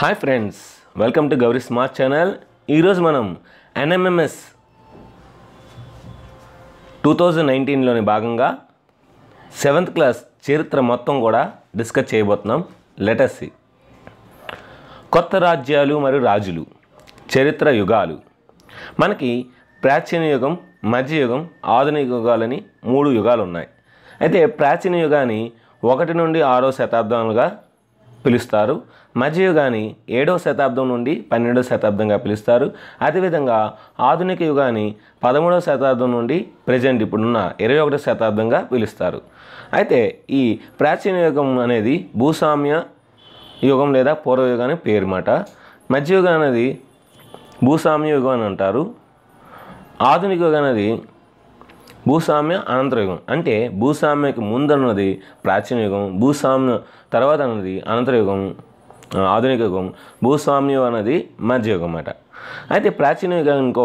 hi friends welcome to Gauri smart channel ఈరోజు మనం NMMS two thousand నైన్టీన్లోని భాగంగా సెవెంత్ క్లాస్ చరిత్ర మొత్తం కూడా డిస్కస్ చేయబోతున్నాం లెటర్సి కొత్త రాజ్యాలు మరియు రాజులు చరిత్ర యుగాలు మనకి ప్రాచీన యుగం మధ్యయుగం ఆధునిక యుగాలని మూడు యుగాలు ఉన్నాయి అయితే ప్రాచీన యుగాన్ని ఒకటి నుండి ఆరో శతాబ్దాలుగా పిలుస్తారు మధ్యయుగాన్ని ఏడవ శతాబ్దం నుండి పన్నెండవ శతాబ్దంగా పిలుస్తారు అదేవిధంగా ఆధునిక యుగాన్ని పదమూడవ శతాబ్దం నుండి ప్రజెంట్ ఇప్పుడున్న ఇరవై ఒకటో శతాబ్దంగా పిలుస్తారు అయితే ఈ ప్రాచీన యుగం అనేది భూస్వామ్య యుగం లేదా పూర్వయుగం అని పేరు మాట మధ్యయుగం అనేది భూస్వామ్య యుగం అని అంటారు ఆధునిక యుగం అనేది భూస్వామ్య అనంతర యుగం అంటే భూస్వామ్యకి ముందన్నది ప్రాచీన యుగం భూస్వామ్య తర్వాత అన్నది అనంతర యుగం ఆ, ఆధునిక యుగం భూస్వామ్యం అనేది మధ్యయుగం అన్నమాట అయితే ప్రాచీన యుగం ఇంకో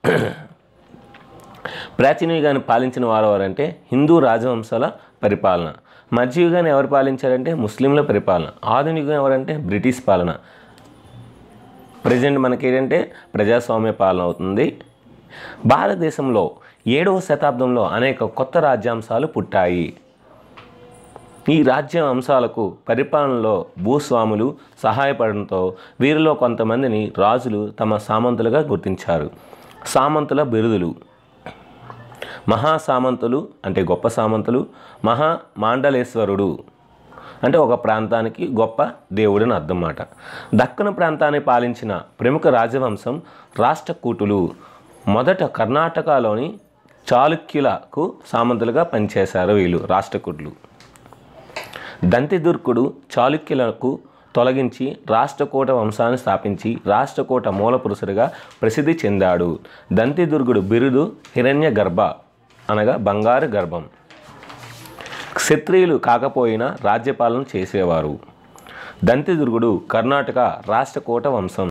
ప్రాచీన యుగాన్ని పాలించిన వారు ఎవరంటే హిందూ రాజవంశాల పరిపాలన మధ్యయుగాన్ని ఎవరు పాలించారంటే ముస్లింల పరిపాలన ఆధునిక యుగం ఎవరంటే బ్రిటిష్ పాలన ప్రజెంట్ మనకి ఏంటంటే ప్రజాస్వామ్య పాలన అవుతుంది భారతదేశంలో ఏడవ శతాబ్దంలో అనేక కొత్త రాజ్యాంశాలు పుట్టాయి ఈ రాజ్యం అంశాలకు పరిపాలనలో భూస్వాములు సహాయపడడంతో వీరిలో కొంతమందిని రాజులు తమ సామంతులుగా గుర్తించారు సామంతుల బిరుదులు మహా సామంతులు అంటే గొప్ప సామంతులు మహా మాండలేశ్వరుడు అంటే ఒక ప్రాంతానికి గొప్ప దేవుడని అర్థం మాట దక్కన ప్రాంతాన్ని పాలించిన ప్రముఖ రాజవంశం రాష్ట్రకూటులు మొదట కర్ణాటకలోని చాళుక్యులకు సామంతులుగా పనిచేశారు వీళ్ళు రాష్ట్రకూటులు దంతిదుర్కుడు చాళుక్యులకు తొలగించి రాష్ట్రకూట వంశాన్ని స్థాపించి రాష్ట్రకూట మూలపురుషుడిగా ప్రసిద్ధి చెందాడు దంతిదుర్గుడు బిరుదు హిరణ్య గర్భ అనగా బంగారు గర్భం క్షత్రియులు కాకపోయినా రాజ్యపాలన చేసేవారు దంతిదుర్గుడు కర్ణాటక రాష్ట్రకూట వంశం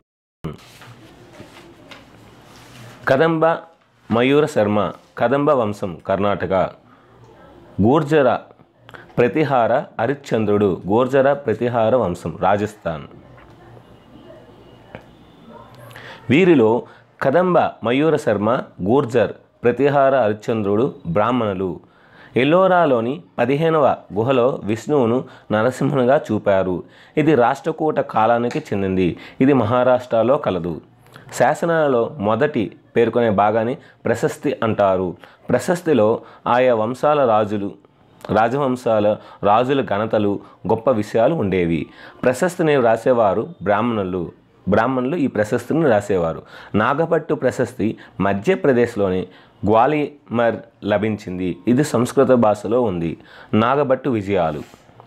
కదంబ మయూర శర్మ కదంబ వంశం కర్ణాటక గూర్జర ప్రతిహార హరిశ్చంద్రుడు గూర్జర ప్రతిహార వంశం రాజస్థాన్ వీరిలో కదంబ మయూర శర్మ గూర్జర్ ప్రతిహార హరిశ్చంద్రుడు బ్రాహ్మణులు ఎల్లోరాలోని పదిహేనవ గుహలో విష్ణువును నరసింహునిగా చూపారు ఇది రాష్ట్రకూట కాలానికి చెందింది ఇది మహారాష్ట్రలో కలదు శాసనాలలో మొదటి పేర్కొనే భాగాన్ని ప్రశస్తి అంటారు ప్రశస్తిలో ఆయా వంశాల రాజులు రాజవంశాల రాజుల ఘనతలు గొప్ప విషయాలు ఉండేవి ప్రశస్తిని రాసేవారు బ్రాహ్మణులు బ్రాహ్మణులు ఈ ప్రశస్తిని రాసేవారు నాగపట్టు ప్రశస్తి మధ్యప్రదేశ్లోని గ్వాలిమర్ లభించింది ఇది సంస్కృత భాషలో ఉంది నాగబట్టు విజయాలు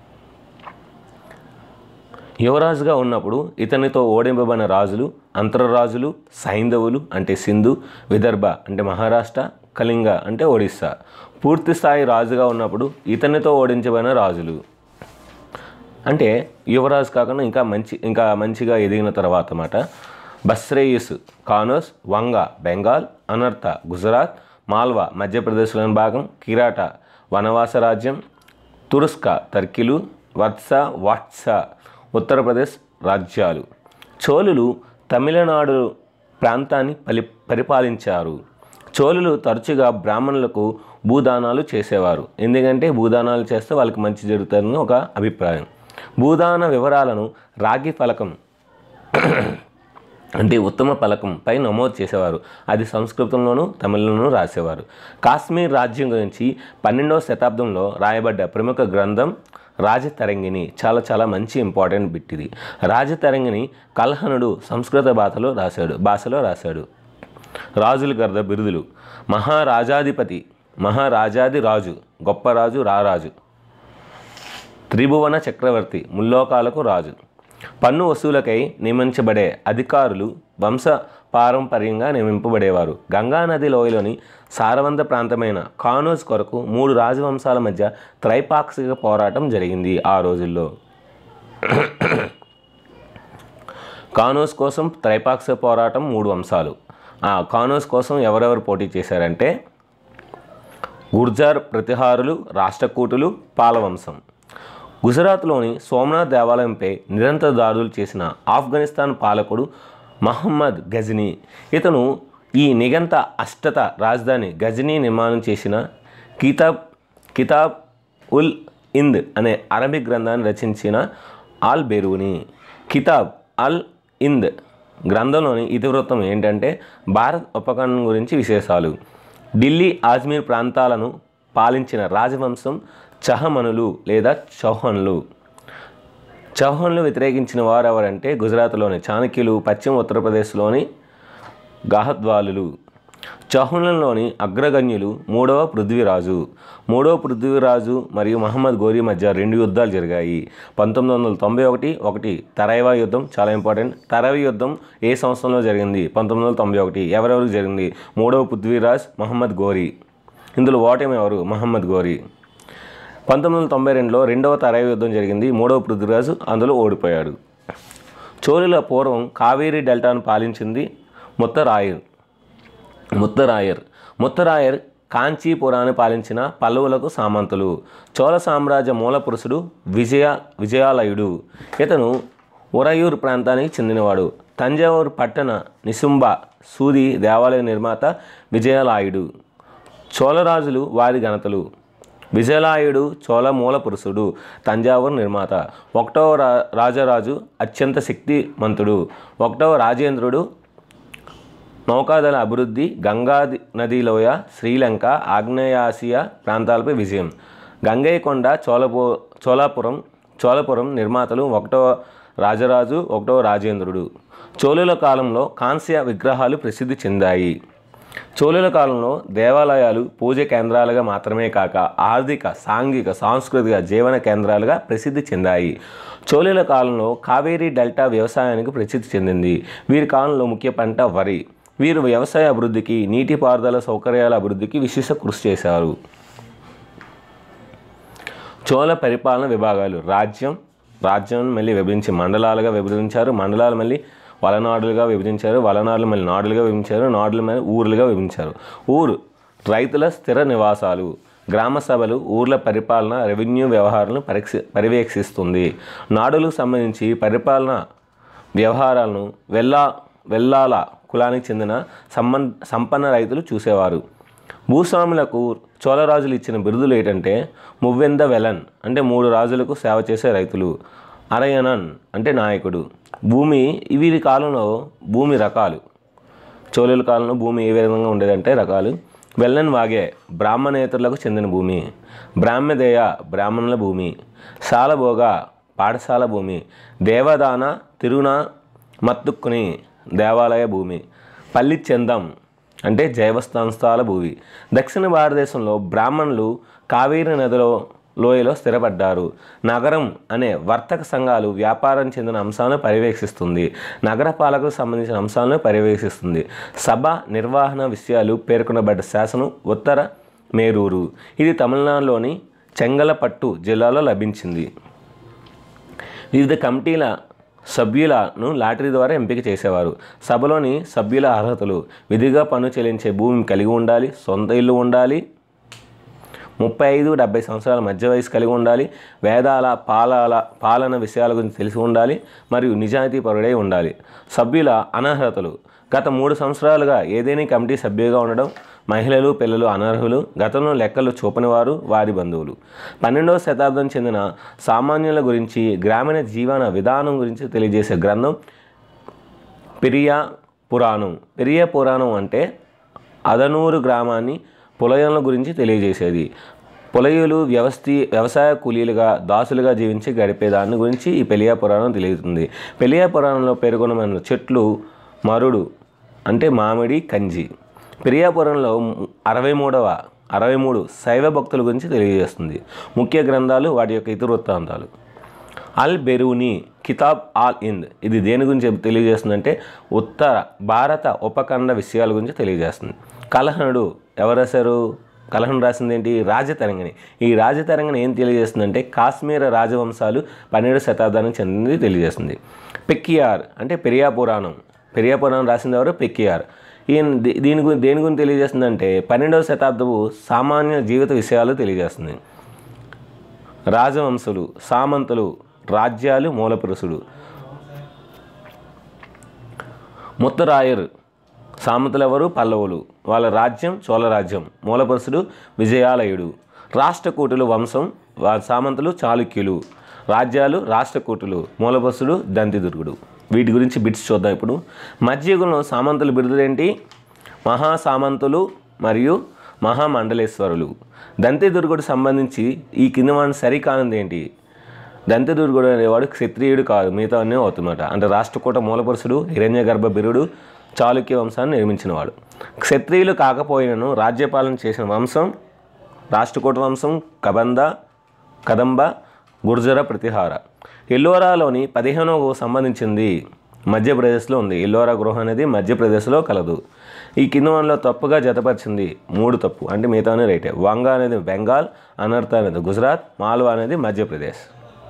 యువరాజుగా ఉన్నప్పుడు ఇతనితో ఓడింపబడిన రాజులు అంతరరాజులు సైంధవులు అంటే సింధు విదర్భ అంటే మహారాష్ట్ర కళింగ అంటే ఒడిస్సా పూర్తి స్థాయి రాజుగా ఉన్నప్పుడు ఇతనితో ఓడించబడిన రాజులు అంటే యువరాజు కాకుండా ఇంకా మంచి ఇంకా మంచిగా ఎదిగిన తర్వాత అన్నమాట బస్రేయుస్ కానోస్ వంగ బెంగాల్ అనర్త గుజరాత్ మాల్వా మధ్యప్రదేశ్లోని భాగం కిరాట వనవాస రాజ్యం తురుస్క టర్కీలు వత్స వాట్స ఉత్తరప్రదేశ్ రాజ్యాలు చోళులు తమిళనాడు ప్రాంతాన్ని పలి పరిపాలించారు చోళులు తరచుగా బ్రాహ్మణులకు భూదానాలు చేసేవారు ఎందుకంటే భూదానాలు చేస్తే వాళ్ళకి మంచి జరుగుతుందని ఒక అభిప్రాయం భూదాన వివరాలను రాగి ఫలకం అంటే ఉత్తమ పలకం పై నమోదు చేసేవారు అది సంస్కృతంలోనూ తమిళంలోనూ రాసేవారు కాశ్మీర్ రాజ్యం గురించి పన్నెండవ శతాబ్దంలో రాయబడ్డ ప్రముఖ గ్రంథం రాజతరంగిణి చాలా చాలా మంచి ఇంపార్టెంట్ బిట్ ఇది రాజతరంగిణి కల్హనుడు సంస్కృత భాషలో రాశాడు భాషలో రాశాడు రాజుల గర్ద బిరుదులు మహారాజాధిపతి మహారాజాది రాజు గొప్ప రాజు రారాజు త్రిభువన చక్రవర్తి ముల్లోకాలకు రాజు పన్ను వసూలకై నియమించబడే అధికారులు వంశ పారంపర్యంగా నియమింపబడేవారు గంగానది లోయలోని సారవంత ప్రాంతమైన కానోజ్ కొరకు మూడు రాజవంశాల మధ్య త్రైపాక్షిక పోరాటం జరిగింది ఆ రోజుల్లో కానోస్ కోసం త్రైపాక్షిక పోరాటం మూడు అంశాలు ఆ కానోస్ కోసం ఎవరెవరు పోటీ చేశారంటే గుర్జార్ ప్రతిహారులు రాష్ట్రకూటులు పాలవంశం గుజరాత్లోని సోమనాథ్ దేవాలయంపై నిరంతర దాడులు చేసిన ఆఫ్ఘనిస్తాన్ పాలకుడు మహమ్మద్ గజనీ ఇతను ఈ నిగంత అష్టత రాజధాని గజనీ నిర్మాణం చేసిన కితాబ్ కితాబ్ ఉల్ ఇంద్ అనే అరబిక్ గ్రంథాన్ని రచించిన ఆల్ బెరూని కితాబ్ అల్ ఇంద్ గ్రంథంలోని ఇతివృత్తం ఏంటంటే భారత్ ఉపఖండం గురించి విశేషాలు ఢిల్లీ ఆజ్మీర్ ప్రాంతాలను పాలించిన రాజవంశం చహమనులు లేదా చౌహన్లు చౌహాన్లు వ్యతిరేకించిన వారు ఎవరంటే గుజరాత్లోని చాణక్యులు పశ్చిమ ఉత్తరప్రదేశ్లోని గాహద్వాలులు చౌహాన్లలోని అగ్రగణ్యులు మూడవ పృథ్వీరాజు మూడవ పృథ్వీరాజు మరియు మహమ్మద్ గోరీ మధ్య రెండు యుద్ధాలు జరిగాయి పంతొమ్మిది వందల తొంభై ఒకటి ఒకటి తరైవా యుద్ధం చాలా ఇంపార్టెంట్ తరైవా యుద్ధం ఏ సంవత్సరంలో జరిగింది పంతొమ్మిది వందల తొంభై ఒకటి ఎవరెవరికి జరిగింది మూడవ పృథ్వీరాజ్ మహమ్మద్ గోరీ ఇందులో ఓటమి ఎవరు మహమ్మద్ గోరీ పంతొమ్మిది వందల తొంభై రెండులో రెండవ తరైవ యుద్ధం జరిగింది మూడవ పృథ్వీరాజు అందులో ఓడిపోయాడు చోళుల పూర్వం కావేరీ డెల్టాను పాలించింది ముత్తరాయర్ ముత్తరాయర్ ముత్తరాయర్ కాంచీపురాన్ని పాలించిన పల్లవులకు సామంతులు చోళ సామ్రాజ్య మూల పురుషుడు విజయ విజయాలయుడు ఇతను ఉరయూర్ ప్రాంతానికి చెందినవాడు తంజావూరు పట్టణ నిశుంబ సూది దేవాలయ నిర్మాత విజయలాయుడు చోళరాజులు వారి ఘనతలు విజయలాయుడు చోళ మూల పురుషుడు తంజావూరు నిర్మాత ఒకటవ రా రాజరాజు అత్యంత శక్తిమంతుడు ఒకటవ రాజేంద్రుడు నౌకాదళ అభివృద్ధి గంగా ది- నదీ లోయ శ్రీలంక ఆగ్నేయాసియా ప్రాంతాలపై విజయం గంగయ్యకొండ చోళపో చోళాపురం చోళపురం నిర్మాతలు ఒకటవ రాజరాజు ఒకటవ రాజేంద్రుడు చోళుల కాలంలో కాంస్య విగ్రహాలు ప్రసిద్ధి చెందాయి చోళుల కాలంలో దేవాలయాలు పూజ కేంద్రాలుగా మాత్రమే కాక ఆర్థిక సాంఘిక సాంస్కృతిక జీవన కేంద్రాలుగా ప్రసిద్ధి చెందాయి చోళుల కాలంలో కావేరీ డెల్టా వ్యవసాయానికి ప్రసిద్ధి చెందింది వీరి కాలంలో ముఖ్య పంట వరి వీరు వ్యవసాయ అభివృద్ధికి నీటిపారుదల సౌకర్యాల అభివృద్ధికి విశేష కృషి చేశారు చోళ పరిపాలన విభాగాలు రాజ్యం రాజ్యం మళ్ళీ విభజించి మండలాలుగా విభజించారు మండలాలు మళ్ళీ వలనాడులుగా విభజించారు వలనాడులు మళ్ళీ నాడులుగా విభజించారు నాడులు మళ్ళీ ఊర్లుగా విభజించారు ఊరు రైతుల స్థిర నివాసాలు గ్రామ సభలు ఊర్ల పరిపాలన రెవెన్యూ వ్యవహారాలను పరీక్ష పర్యవేక్షిస్తుంది నాడులకు సంబంధించి పరిపాలన వ్యవహారాలను వెళ్ళా వెళ్ళాల కులానికి చెందిన సంబం సంపన్న రైతులు చూసేవారు భూస్వాములకు చోళరాజులు ఇచ్చిన బిరుదులు ఏంటంటే మువ్వెంద వెలన్ అంటే మూడు రాజులకు సేవ చేసే రైతులు అరయనన్ అంటే నాయకుడు భూమి వీరి కాలంలో భూమి రకాలు చోళుల కాలంలో భూమి ఏ విధంగా ఉండేదంటే రకాలు వెల్లన్ వాగే బ్రాహ్మణేతరులకు చెందిన భూమి బ్రాహ్మదేయ బ్రాహ్మణుల భూమి శాలభోగ పాఠశాల భూమి దేవదాన తిరుణ మత్తుక్కుని దేవాలయ భూమి పల్లి చందం అంటే జైవ సంస్థల భూమి దక్షిణ భారతదేశంలో బ్రాహ్మణులు కావేరీ నదిలో లోయలో స్థిరపడ్డారు నగరం అనే వర్తక సంఘాలు వ్యాపారం చెందిన అంశాలను పర్యవేక్షిస్తుంది నగర పాలకులకు సంబంధించిన అంశాలను పర్యవేక్షిస్తుంది సభ నిర్వహణ విషయాలు పేర్కొనబడ్డ శాసనం ఉత్తర మేరూరు ఇది తమిళనాడులోని చెంగలపట్టు జిల్లాలో లభించింది వివిధ కమిటీల సభ్యులను లాటరీ ద్వారా ఎంపిక చేసేవారు సభలోని సభ్యుల అర్హతలు విధిగా పన్ను చెల్లించే భూమి కలిగి ఉండాలి సొంత ఇల్లు ఉండాలి ముప్పై ఐదు డెబ్బై సంవత్సరాల మధ్య వయసు కలిగి ఉండాలి వేదాల పాలాల పాలన విషయాల గురించి తెలిసి ఉండాలి మరియు నిజాయితీ పరుడై ఉండాలి సభ్యుల అనర్హతలు గత మూడు సంవత్సరాలుగా ఏదేని కమిటీ సభ్యుగా ఉండడం మహిళలు పిల్లలు అనర్హులు గతంలో లెక్కలు చూపని వారు వారి బంధువులు పన్నెండవ శతాబ్దం చెందిన సామాన్యుల గురించి గ్రామీణ జీవన విధానం గురించి తెలియజేసే గ్రంథం పెరియా పురాణం పెరియ పురాణం అంటే అదనూరు గ్రామాన్ని పులయల గురించి తెలియజేసేది పులయులు వ్యవస్థి వ్యవసాయ కూలీలుగా దాసులుగా జీవించి గడిపే దాని గురించి ఈ పెలియా పురాణం తెలియజేస్తుంది పెలియా పురాణంలో పేర్కొనమైన చెట్లు మరుడు అంటే మామిడి కంజి పెరియాపురంలో అరవై మూడవ అరవై మూడు శైవ భక్తుల గురించి తెలియజేస్తుంది ముఖ్య గ్రంథాలు వాటి యొక్క ఇతివృత్తాంతాలు అల్ బెరూని కితాబ్ ఆల్ ఇంద్ ఇది దేని గురించి చెప్- తెలియజేస్తుందంటే ఉత్తర భారత ఉపఖండ విషయాల గురించి తెలియజేస్తుంది కలహనుడు ఎవరు రాశారు కలహనుడు రాసింది ఏంటి రాజతరంగిణి ఈ రాజతరంగిణి ఏం తెలియజేస్తుందంటే కాశ్మీర రాజవంశాలు పన్నెండు శతాబ్దానికి చెందింది తెలియజేస్తుంది పెక్కియార్ అంటే పెరియా పురాణం పెరియా పురాణం రాసింది ఎవరు పెక్కియార్ ఈయన దీ- దీని గురించి దేని గురించి తెలియజేస్తుందంటే పన్నెండవ శతాబ్దపు సామాన్య జీవిత విషయాలు తెలియజేస్తుంది రాజవంశులు సామంతులు రాజ్యాలు మూలపురుషుడు ముత్తరాయరు సామంతులు ఎవరు పల్లవులు వాళ్ళ రాజ్యం చోళరాజ్యం మూలపురుషుడు విజయాలయుడు రాష్ట్రకూటులు వంశం వా- సామంతులు చాళుక్యులు రాజ్యాలు రాష్ట్రకూటులు మూలపురుషుడు దంతిదుర్గుడు వీటి గురించి బిట్స్ చూద్దాం ఇప్పుడు మధ్యయుగంలో సామంతుల బిరుదులేంటి మహాసామంతులు మరియు మహామండలేశ్వరులు దంతిదుర్గుడు సంబంధించి ఈ కింద మన సరికానిది ఏంటి దంతదుర్గుడు అనేవాడు క్షత్రియుడు కాదు మిగతా అన్నీ అవుతున్నమాట అంటే రాష్ట్రకూట మూలపురుషుడు హిరణ్య గర్భ బిరుడు చాళుక్య వంశాన్ని నిర్మించినవాడు క్షత్రియులు కాకపోయినను రాజ్యపాలన చేసిన వంశం రాష్ట్రకూట వంశం కబంద కదంబ గుర్జర ప్రతిహార ఎల్లోరాలోని పదిహేనవ సంబంధించింది మధ్యప్రదేశ్లో ఉంది ఎల్లోరా గృహం అనేది మధ్యప్రదేశ్లో కలదు ఈ కింద వన్లో తప్పుగా జతపరిచింది మూడు తప్పు అంటే మిగతానే రైటే వంగ అనేది బెంగాల్ అనర్త అనేది గుజరాత్ మాల్వా అనేది మధ్యప్రదేశ్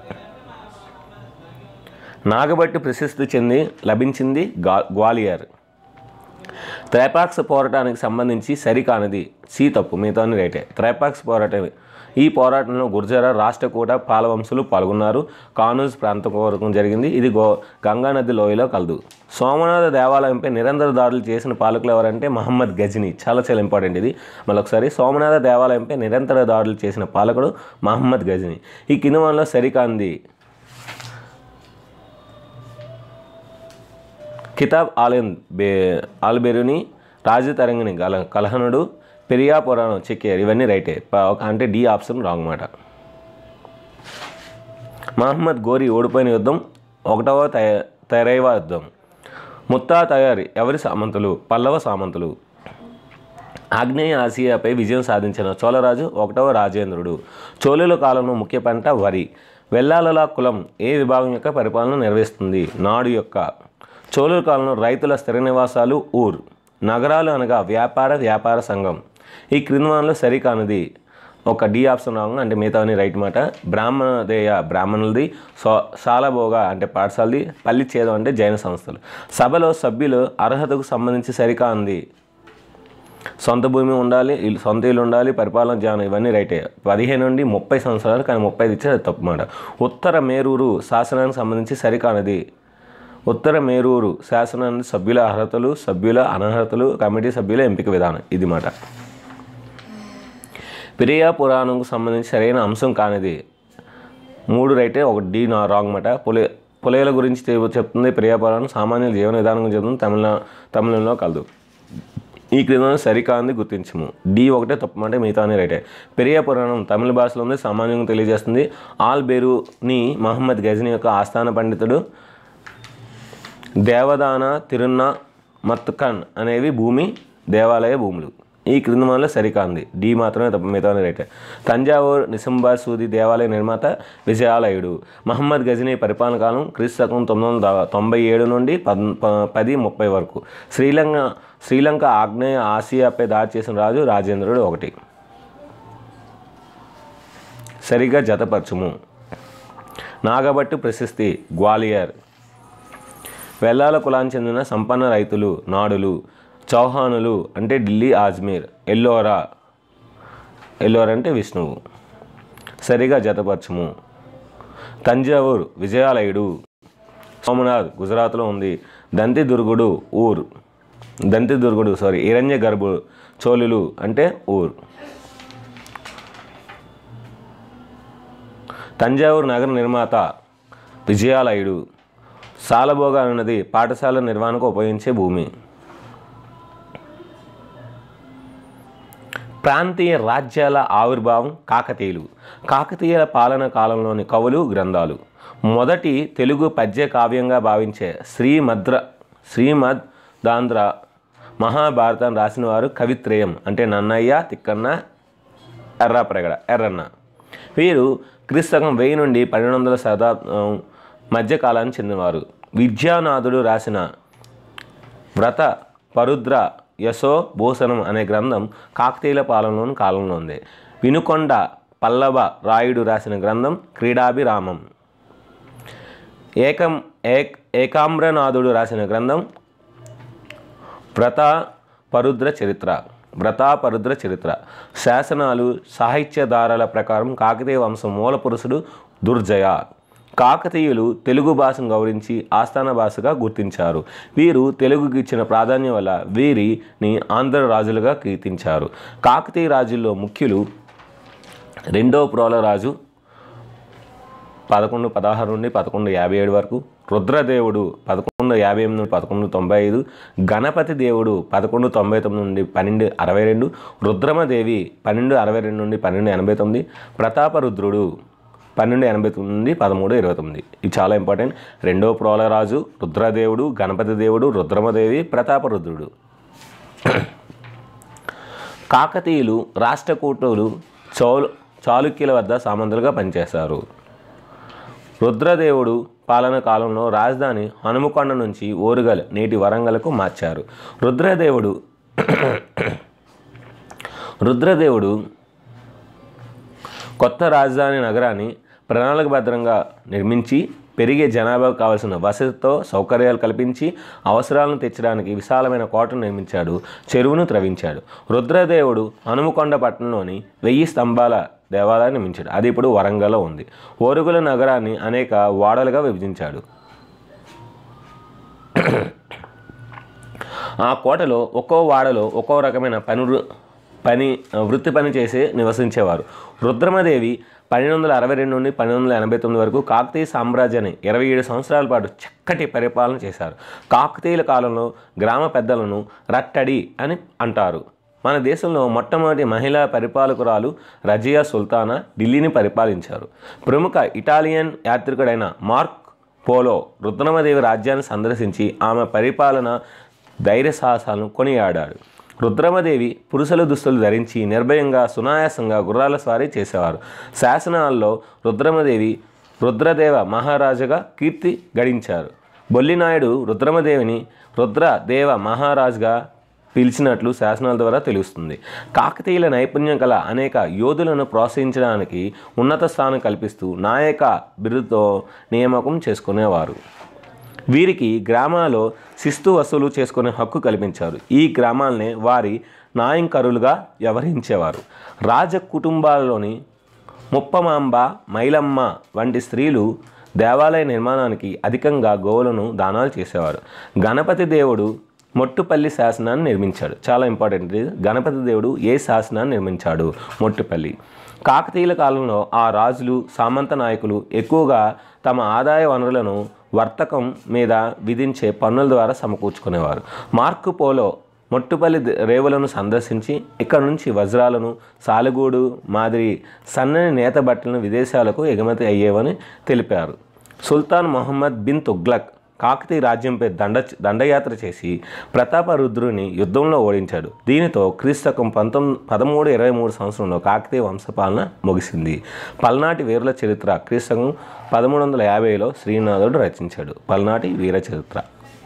నాగబట్టి ప్రసిద్ధి చెంది లభించింది గా గ్వాలియర్ త్రైపాక్స్ పోరాటానికి సంబంధించి సరికానిది సి తప్పు మిగతాన్ని రైటే త్రైపాక్స్ పోరాటం ఈ పోరాటంలో గుర్జర రాష్ట్రకూట పాలవంశులు పాల్గొన్నారు కానూజ్ ప్రాంతం వరకు జరిగింది ఇది గో గంగా నది లోయలో కలదు సోమనాథ దేవాలయంపై నిరంతర దాడులు చేసిన పాలకులు ఎవరంటే మహమ్మద్ గజని చాలా చాలా ఇంపార్టెంట్ ఇది మళ్ళొకసారి సోమనాథ దేవాలయంపై నిరంతర దాడులు చేసిన పాలకుడు మహమ్మద్ గజని ఈ కింద వన్లో సరికాంది కితాబ్ ఆలయం బే ఆల్బెరుని రాజతరంగిణి గల కలహనుడు పెరియా పురాణం చెక్కారు ఇవన్నీ రైటే ప- ఒక- అంటే డి ఆప్షన్ రాంగ్ మాట మహమ్మద్ గోరి ఓడిపోయిన యుద్ధం ఒకటవ తయ తెరైవా యుద్ధం ముత్తా తయారి ఎవరి సామంతులు పల్లవ సామంతులు ఆగ్నేయ ఆసియాపై విజయం సాధించిన చోళరాజు ఒకటవ రాజేంద్రుడు చోళుల కాలంలో ముఖ్య పంట వరి వెల్లాలల కులం ఏ విభాగం యొక్క పరిపాలన నిర్వహిస్తుంది నాడు యొక్క చోళుల కాలంలో రైతుల స్థిర నివాసాలు ఊర్ నగరాలు అనగా వ్యాపార వ్యాపార సంఘం ఈ క్రిందలో సరికానిది ఒక డి ఆప్షన్ రాంగ్ అంటే మిగతావన్నీ రైట్ మాట బ్రాహ్మణదేయ బ్రాహ్మణులది సో సాలభోగా అంటే పాఠశాలది పల్లి ఛేదం అంటే జైన సంస్థలు సభలో సభ్యులు అర్హతకు సంబంధించి సరికాంది సొంత భూమి ఉండాలి ఇల్లు సొంత ఇల్లు ఉండాలి పరిపాలన జ్ఞానం ఇవన్నీ రైటే పదిహేను నుండి ముప్పై సంవత్సరాలు కానీ ముప్పై ఇచ్చే తప్పు మాట ఉత్తర మేరూరు శాసనానికి సంబంధించి సరికానిది ఉత్తర మేరూరు శాసనానికి సభ్యుల అర్హతలు సభ్యుల అనర్హతలు కమిటీ సభ్యుల ఎంపిక విధానం ఇది మాట పిరియా పురాణంకు సంబంధించి సరైన అంశం కానిది మూడు రైటే ఒక డి నా రాంగ్ మాట పులే పులేల గురించి చెప్- చెప్తుంది ప్రియా పురాణం సామాన్యుల జీవన విధానం గురించి చెప్తుంది తమిళ తమిళంలో కలదు ఈ క్రింద సరికాంది గుర్తించము డి ఒకటే తప్పు అంటే మిగతానే రైటే పెరియ పురాణం తమిళ భాషలో ఉంది సామాన్యంగా తెలియజేస్తుంది ఆల్ బెరుని మహమ్మద్ గజని యొక్క ఆస్థాన పండితుడు దేవదాన తిరున్న మత్కన్ అనేవి భూమి దేవాలయ భూములు ఈ క్రింద మనలో సరికాంది డి మాత్రమే తప్ప మిగతానే రైటే తంజావూర్ నిసంబా సూది దేవాలయ నిర్మాత విజయాలయుడు మహమ్మద్ గజనీ పరిపాలన కాలం క్రీస్తు శకం తొమ్మిది వందల తొంభై ఏడు నుండి పద్ ప- పది ముప్పై వరకు శ్రీలంక శ్రీలంక ఆగ్నేయ ఆసియాపై దాడి చేసిన రాజు రాజేంద్రుడు ఒకటి సరిగా జతపరచుము నాగబట్టి ప్రశస్తి గ్వాలియర్ వెల్లాల కులానికి చెందిన సంపన్న రైతులు నాడులు చౌహానులు అంటే ఢిల్లీ ఆజ్మీర్ ఎల్లోరా ఎల్లోరా అంటే విష్ణువు సరిగా జతపరచుము తంజావూరు విజయాలయుడు సోమనాథ్ గుజరాత్లో ఉంది దంతి దుర్గుడు ఊరు దంతి దుర్గుడు సారీ హిరణ్య గర్భు చోళులు అంటే ఊరు తంజావూరు నగర నిర్మాత విజయాలయుడు సాలభోగ అన్నది పాఠశాల నిర్వహణకు ఉపయోగించే భూమి ప్రాంతీయ రాజ్యాల ఆవిర్భావం కాకతీయులు కాకతీయుల పాలన కాలంలోని కవులు గ్రంథాలు మొదటి తెలుగు పద్య కావ్యంగా భావించే శ్రీమద్ర శ్రీమద్ దాంధ్ర మహాభారతం రాసిన వారు కవిత్రయం అంటే నన్నయ్య తిక్కన్న ఎర్రాప్రగడ ఎర్రన్న వీరు క్రీస్తకం వెయ్యి నుండి పన్నెండు వందల శతాబ్దం మధ్యకాలానికి చెందినవారు విద్యానాథుడు రాసిన వ్రత పరుద్ర యశో భూషణం అనే గ్రంథం కాకతీయుల పాలనలోని కాలంలో ఉంది వినుకొండ పల్లవ రాయుడు రాసిన గ్రంథం క్రీడాభిరామం ఏకం ఏక్ ఏకామ్రనాథుడు రాసిన గ్రంథం వ్రత పరుద్ర చరిత్ర వ్రతాపరుద్ర చరిత్ర శాసనాలు సాహిత్యధారల ప్రకారం కాకతీయ వంశం మూల పురుషుడు దుర్జయ కాకతీయులు తెలుగు భాషను గౌరవించి ఆస్థాన భాషగా గుర్తించారు వీరు తెలుగుకి ఇచ్చిన ప్రాధాన్యం వల్ల వీరిని ఆంధ్ర రాజులుగా కీర్తించారు కాకతీయ రాజుల్లో ముఖ్యులు రెండో ప్రోల రాజు పదకొండు పదహారు నుండి పదకొండు యాభై ఏడు వరకు రుద్రదేవుడు పదకొండు యాభై ఎనిమిది నుండి పదకొండు తొంభై ఐదు గణపతి దేవుడు పదకొండు తొంభై తొమ్మిది నుండి పన్నెండు అరవై రెండు రుద్రమదేవి పన్నెండు అరవై రెండు నుండి పన్నెండు ఎనభై తొమ్మిది ప్రతాపరుద్రుడు పన్నెండు ఎనభై తొమ్మిది నుండి పదమూడు ఇరవై తొమ్మిది ఇది చాలా ఇంపార్టెంట్ రెండో ప్రోలరాజు రుద్రదేవుడు గణపతి దేవుడు రుద్రమదేవి ప్రతాపరుద్రుడు కాకతీయులు రాష్ట్రకూటులు చౌలు చాళుక్యుల వద్ద సామంతులుగా పనిచేశారు రుద్రదేవుడు పాలన కాలంలో రాజధాని హనుమకొండ నుంచి ఓరుగల్ నేటి వరంగల్కు మార్చారు రుద్రదేవుడు రుద్రదేవుడు కొత్త రాజధాని నగరాన్ని ప్రణాళికబద్ధంగా నిర్మించి పెరిగే జనాభాకు కావలసిన వసతితో సౌకర్యాలు కల్పించి అవసరాలను తెచ్చడానికి విశాలమైన కోటను నిర్మించాడు చెరువును త్రవించాడు రుద్రదేవుడు హనుమకొండ పట్టణంలోని వెయ్యి స్తంభాల దేవాలయాన్ని నిర్మించాడు అది ఇప్పుడు వరంగల్లో ఉంది ఓరుగుల నగరాన్ని అనేక వాడలుగా విభజించాడు ఆ కోటలో ఒక్కో వాడలో ఒక్కో రకమైన పని వృ- పని వృత్తి పని చేసి నివసించేవారు రుద్రమదేవి పన్నెండు వందల అరవై రెండు నుండి పన్నెండు వందల ఎనభై తొమ్మిది వరకు కాకతీయ సామ్రాజ్యాన్ని ఇరవై ఏడు సంవత్సరాల పాటు చక్కటి పరిపాలన చేశారు కాకతీయుల కాలంలో గ్రామ పెద్దలను రట్టడి అని అంటారు మన దేశంలో మొట్టమొదటి మహిళా పరిపాలకురాలు రజియా సుల్తానా ఢిల్లీని పరిపాలించారు ప్రముఖ ఇటాలియన్ యాత్రికుడైన మార్క్ పోలో రుద్రమదేవి రాజ్యాన్ని సందర్శించి ఆమె పరిపాలన ధైర్య సాహసాలను కొనియాడాడు రుద్రమదేవి పురుషుల దుస్తులు ధరించి నిర్భయంగా సునాయాసంగా గుర్రాల స్వారీ చేసేవారు శాసనాల్లో రుద్రమదేవి రుద్రదేవ మహారాజుగా కీర్తి గడించారు బొల్లినాయుడు రుద్రమదేవిని రుద్రదేవ మహారాజుగా పిలిచినట్లు శాసనాల ద్వారా తెలుస్తుంది కాకతీయుల నైపుణ్యం గల అనేక యోధులను ప్రోత్సహించడానికి ఉన్నత స్థానం కల్పిస్తూ నాయక బిరుదుతో నియామకం చేసుకునేవారు వీరికి గ్రామాల్లో శిస్తు వసూలు చేసుకునే హక్కు కల్పించారు ఈ గ్రామాలనే వారి నాయంకరులుగా వ్యవహరించేవారు రాజ కుటుంబాలలోని ముప్పమాంబ మైలమ్మ వంటి స్త్రీలు దేవాలయ నిర్మాణానికి అధికంగా గోవులను దానాలు చేసేవారు గణపతి దేవుడు మొట్టుపల్లి శాసనాన్ని నిర్మించాడు చాలా ఇంపార్టెంట్ ఇది గణపతి దేవుడు ఏ శాసనాన్ని నిర్మించాడు మొట్టుపల్లి కాకతీయుల కాలంలో ఆ రాజులు సామంత నాయకులు ఎక్కువగా తమ ఆదాయ వనరులను వర్తకం మీద విధించే పన్నుల ద్వారా సమకూర్చుకునేవారు మార్కు పోలో మొట్టుపల్లి ద- రేవులను సందర్శించి ఇక్కడ నుంచి వజ్రాలను సాలెగూడు మాదిరి సన్నని నేత బట్టలను విదేశాలకు ఎగుమతి అయ్యేవని తెలిపారు సుల్తాన్ మొహమ్మద్ బిన్ తుగ్లక్ కాకతీయ రాజ్యంపై దండ దండయాత్ర చేసి ప్రతాపరుద్రుని యుద్ధంలో ఓడించాడు దీనితో క్రీస్తకం పంతొమ్మిది పదమూడు ఇరవై మూడు సంవత్సరంలో కాకతీయ వంశపాలన ముగిసింది పల్నాటి వీరుల చరిత్ర క్రీస్తకం పదమూడు వందల యాభైలో శ్రీనాథుడు రచించాడు పల్నాటి వీర చరిత్ర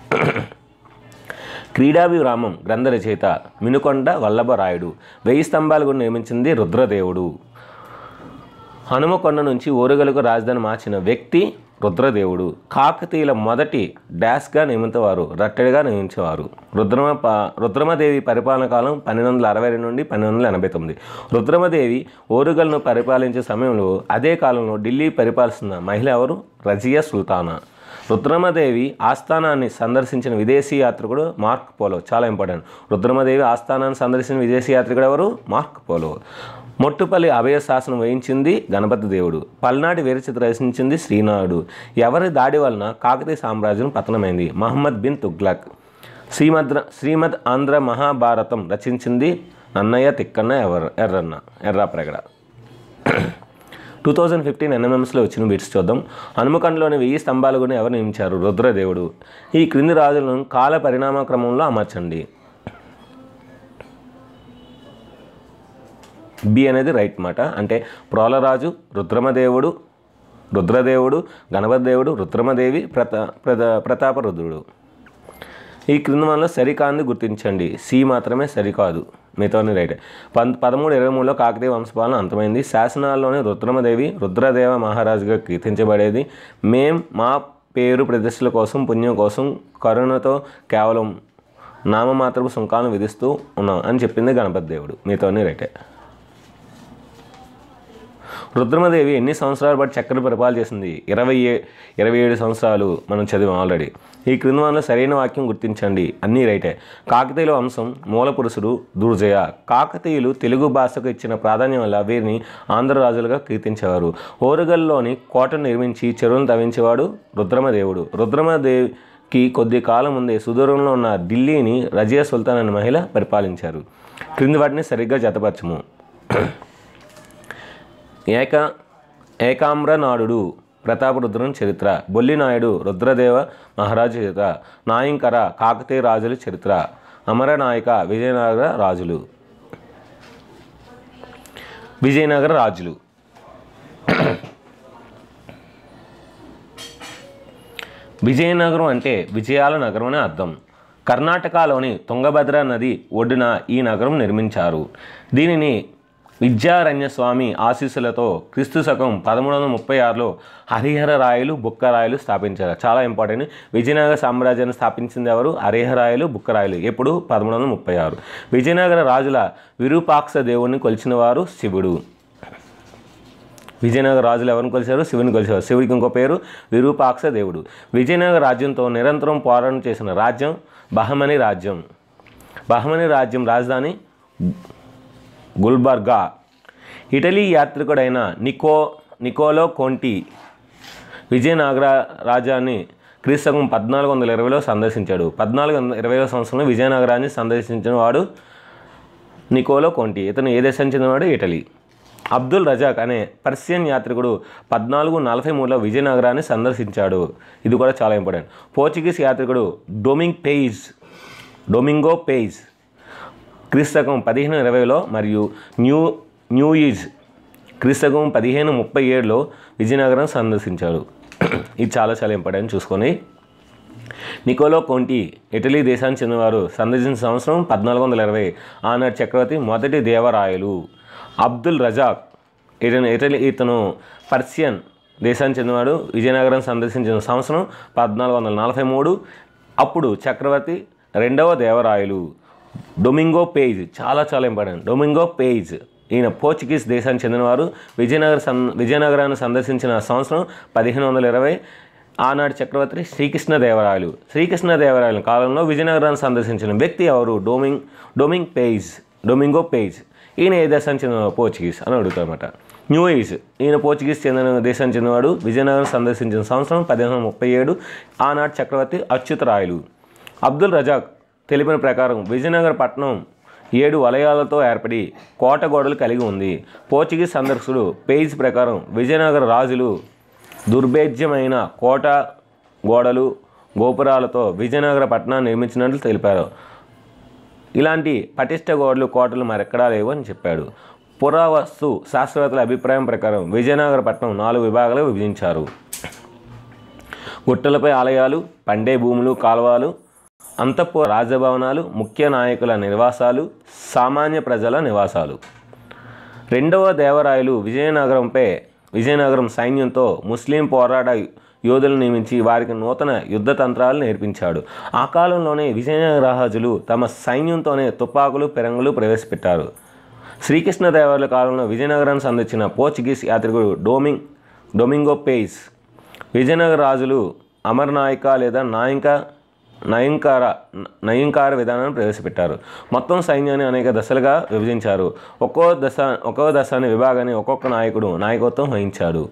క్రీడాభిరామం గ్రంథ రచయిత మినుకొండ వల్లభరాయుడు వెయ్యి స్తంభాల గుడి నిర్మించింది రుద్రదేవుడు హనుమకొండ నుంచి ఓరుగలకు రాజధాని మార్చిన వ్యక్తి రుద్రదేవుడు కాకతీయుల మొదటి డాష్గా నియమితవారు రట్టడిగా నియమించేవారు రుద్రమ ప రుద్రమదేవి పరిపాలన కాలం పన్నెండు వందల అరవై రెండు నుండి పన్నెండు వందల ఎనభై తొమ్మిది రుద్రమదేవి ఓరుగల్ను పరిపాలించే సమయంలో అదే కాలంలో ఢిల్లీ పరిపాలిస్తున్న మహిళ ఎవరు రజియా సుల్తానా రుద్రమదేవి ఆస్థానాన్ని సందర్శించిన విదేశీ యాత్రికుడు మార్క్ పోలో చాలా ఇంపార్టెంట్ రుద్రమదేవి ఆస్థానాన్ని సందర్శించిన విదేశీ యాత్రికుడు ఎవరు మార్క్ పోలో మొట్టుపల్లి అభయ శాసనం వహించింది గణపతి దేవుడు పల్నాటి వీరచిత్ర రచించింది శ్రీనాథుడు ఎవరి దాడి వలన కాకతీయ సామ్రాజ్యం పతనమైంది మహమ్మద్ బిన్ తుగ్లక్ శ్రీమద్ శ్రీమద్ ఆంధ్ర మహాభారతం రచించింది నన్నయ్య తిక్కన్న ఎవర Errana Errapragada two thousand fifteen ఎన్ఎంఎంస్లో వచ్చిన బిట్స్ చూద్దాం హనుమకొండలోని వెయ్యి స్తంభాల గురిని ఎవరు నియమించారు రుద్రదేవుడు ఈ క్రింది రాజులను కాల పరిణామ క్రమంలో అమర్చండి బి అనేది రైట్ మాట అంటే ప్రోలరాజు రుద్రమదేవుడు రుద్రదేవుడు గణపతి దేవుడు రుద్రమదేవి ప్రతా ప్రతా ప్రతాపరుద్రుడు ఈ క్రింద మనలో సరికాంది గుర్తించండి సి మాత్రమే సరికాదు మిగతావన్నీ రైట్ పం పదమూడు ఇరవై మూడులో కాకతీయ వంశపాలన అంతమైంది శాసనాల్లోనే రుద్రమదేవి రుద్రదేవ మహారాజుగా కీర్తించబడేది మేం మా పేరు ప్రతిష్టల కోసం పుణ్యం కోసం కరుణతో కేవలం నామమాత్రపు సుంకాలను విధిస్తూ ఉన్నాం అని చెప్పింది గణపతి దేవుడు మీతోనే రైటే రుద్రమదేవి ఎన్ని సంవత్సరాల పాటు చక్కెర పరిపాలన చేసింది ఇరవై ఏ ఇరవై ఏడు సంవత్సరాలు మనం చదివాం ఆల్రెడీ ఈ క్రింద మనలో సరైన వాక్యం గుర్తించండి అన్నీ రైటే కాకతీయుల వంశం మూల పురుషుడు దుర్జయ కాకతీయులు తెలుగు భాషకు ఇచ్చిన ప్రాధాన్యం వల్ల వీరిని ఆంధ్ర రాజులుగా కీర్తించేవారు ఓరుగల్లోని కోటను నిర్మించి చెరువును తవ్వించేవాడు రుద్రమదేవుడు రుద్రమదేవికి కొద్ది కాలం ముందే సుదూరంలో ఉన్న ఢిల్లీని రజియా సుల్తాన్ అనే మహిళ పరిపాలించారు క్రింది వాటిని సరిగ్గా జతపరచము ఏక ఏకామ్రనాడు ప్రతాపరుద్రుని చరిత్ర బొల్లినాయుడు రుద్రదేవ మహారాజు చరిత్ర నాయంకర కాకతీయ రాజుల చరిత్ర అమరనాయక విజయనగర రాజులు విజయనగర రాజులు విజయనగరం అంటే విజయాల నగరం అని అర్థం కర్ణాటకలోని తుంగభద్ర నది ఒడ్డున ఈ నగరం నిర్మించారు దీనిని విద్యారణ్య స్వామి ఆశీస్సులతో క్రీస్తు శకం పదమూడు వందల ముప్పై ఆరులో హరిహర రాయలు బుక్కరాయలు స్థాపించారు చాలా ఇంపార్టెంట్ విజయనగర సామ్రాజ్యాన్ని స్థాపించింది ఎవరు హరిహరాయలు బుక్కరాయలు ఎప్పుడు పదమూడు వందల ముప్పై ఆరు విజయనగర రాజుల విరూపాక్ష దేవుణ్ణి కొలిచిన వారు శివుడు విజయనగర రాజులు ఎవరిని కొలిచారు శివుని కొలిచారు శివుడికి ఇంకో పేరు విరూపాక్ష దేవుడు విజయనగర రాజ్యంతో నిరంతరం పోరాటం చేసిన రాజ్యం బహమని రాజ్యం బహమని రాజ్యం రాజధాని గుల్బర్గా ఇటలీ యాత్రికుడైన నికో నికోలో కోంటి విజయనగర రాజ్యాన్ని క్రీస్తకం పద్నాలుగు వందల ఇరవైలో సందర్శించాడు పద్నాలుగు వందల ఇరవైలో సంవత్సరంలో విజయనగరాన్ని సందర్శించిన వాడు నికోలో కోంటి ఇతను ఏ దేశానికి చెందినవాడు ఇటలీ అబ్దుల్ రజాక్ అనే పర్షియన్ యాత్రికుడు పద్నాలుగు నలభై మూడులో విజయనగరాన్ని సందర్శించాడు ఇది కూడా చాలా ఇంపార్టెంట్ పోర్చుగీస్ యాత్రికుడు డొమింగ్ పెయిజ్ డొమింగో పెయిజ్ క్రీస్తకం పదిహేను ఇరవైలో మరియు న్యూ న్యూ ఈజ్ క్రీస్తకం పదిహేను ముప్పై ఏడులో విజయనగరం సందర్శించాడు ఇది చాలా చాలా ఇంపార్టెంట్ చూసుకొని నికోలో కోంటి ఇటలీ దేశానికి చెందినవారు సందర్శించిన సంవత్సరం పద్నాలుగు వందల ఇరవై ఆనాటి చక్రవర్తి మొదటి దేవరాయలు అబ్దుల్ రజాక్ ఇతను ఇటలీ ఇతను పర్షియన్ దేశానికి చెందినవాడు విజయనగరం సందర్శించిన సంవత్సరం పద్నాలుగు వందల నలభై మూడు అప్పుడు చక్రవర్తి రెండవ దేవరాయలు డొమింగో పేజ్ చాలా చాలా ఇంపార్టెంట్ డొమింగో పేజ్ ఈయన పోర్చుగీస్ దేశానికి చెందినవారు విజయనగర సం విజయనగరాన్ని సందర్శించిన సంవత్సరం పదిహేను వందల ఇరవై ఆనాటి చక్రవర్తి శ్రీకృష్ణదేవరాయలు శ్రీకృష్ణదేవరాయల కాలంలో విజయనగరాన్ని సందర్శించిన వ్యక్తి ఎవరు Domingo Domingo Paes Domingo Paes ఈయన ఏ దేశానికి చెందిన పోర్చుగీస్ అని అడుగుతారన్నమాట న్యూ ఈజ్ ఈయన పోర్చుగీస్ చెందిన దేశానికి చెందినవాడు విజయనగరం సందర్శించిన సంవత్సరం పదిహేను వందల ముప్పై ఏడు ఆనాటి చక్రవర్తి అచ్యుతరాయలు అబ్దుల్ రజాక్ తెలిపిన ప్రకారం విజయనగర పట్టణం ఏడు వలయాలతో ఏర్పడి కోట గోడలు కలిగి ఉంది పోర్చుగీస్ సందర్శకుడు పేజ్ ప్రకారం విజయనగర రాజులు దుర్భేద్యమైన కోట గోడలు గోపురాలతో విజయనగర పట్టణాన్ని నిర్మించినట్లు తెలిపారు ఇలాంటి పటిష్ట గోడలు కోటలు మరెక్కడా లేవు అని చెప్పాడు పురావస్తు శాస్త్రవేత్తల అభిప్రాయం ప్రకారం విజయనగర పట్టణం నాలుగు విభాగాలుగా విభజించారు గుట్టలపై ఆలయాలు పండే భూములు కాలువలు అంతఃపుర రాజభవనాలు ముఖ్య నాయకుల నివాసాలు సామాన్య ప్రజల నివాసాలు రెండవ దేవరాయలు విజయనగరంపై విజయనగరం సైన్యంతో ముస్లిం పోరాట యోధులను నియమించి వారికి నూతన యుద్ధ తంత్రాలు నేర్పించాడు ఆ కాలంలోనే విజయనగర రాజులు తమ సైన్యంతోనే తుపాకులు పెరంగులు ప్రవేశపెట్టారు శ్రీకృష్ణదేవరాయల కాలంలో విజయనగరాన్ని సందర్శించిన పోర్చుగీస్ యాత్రికుడు డోమింగ్ డొమింగో పేస్ విజయనగర రాజులు అమర్నాయక లేదా నాయక నయంకార నయంకార విధానాన్ని ప్రవేశపెట్టారు మొత్తం సైన్యాన్ని అనేక దశలుగా విభజించారు ఒక్కో దశ ఒక్కో దశాన్ని విభాగాన్ని ఒక్కొక్క నాయకుడు నాయకత్వం వహించాడు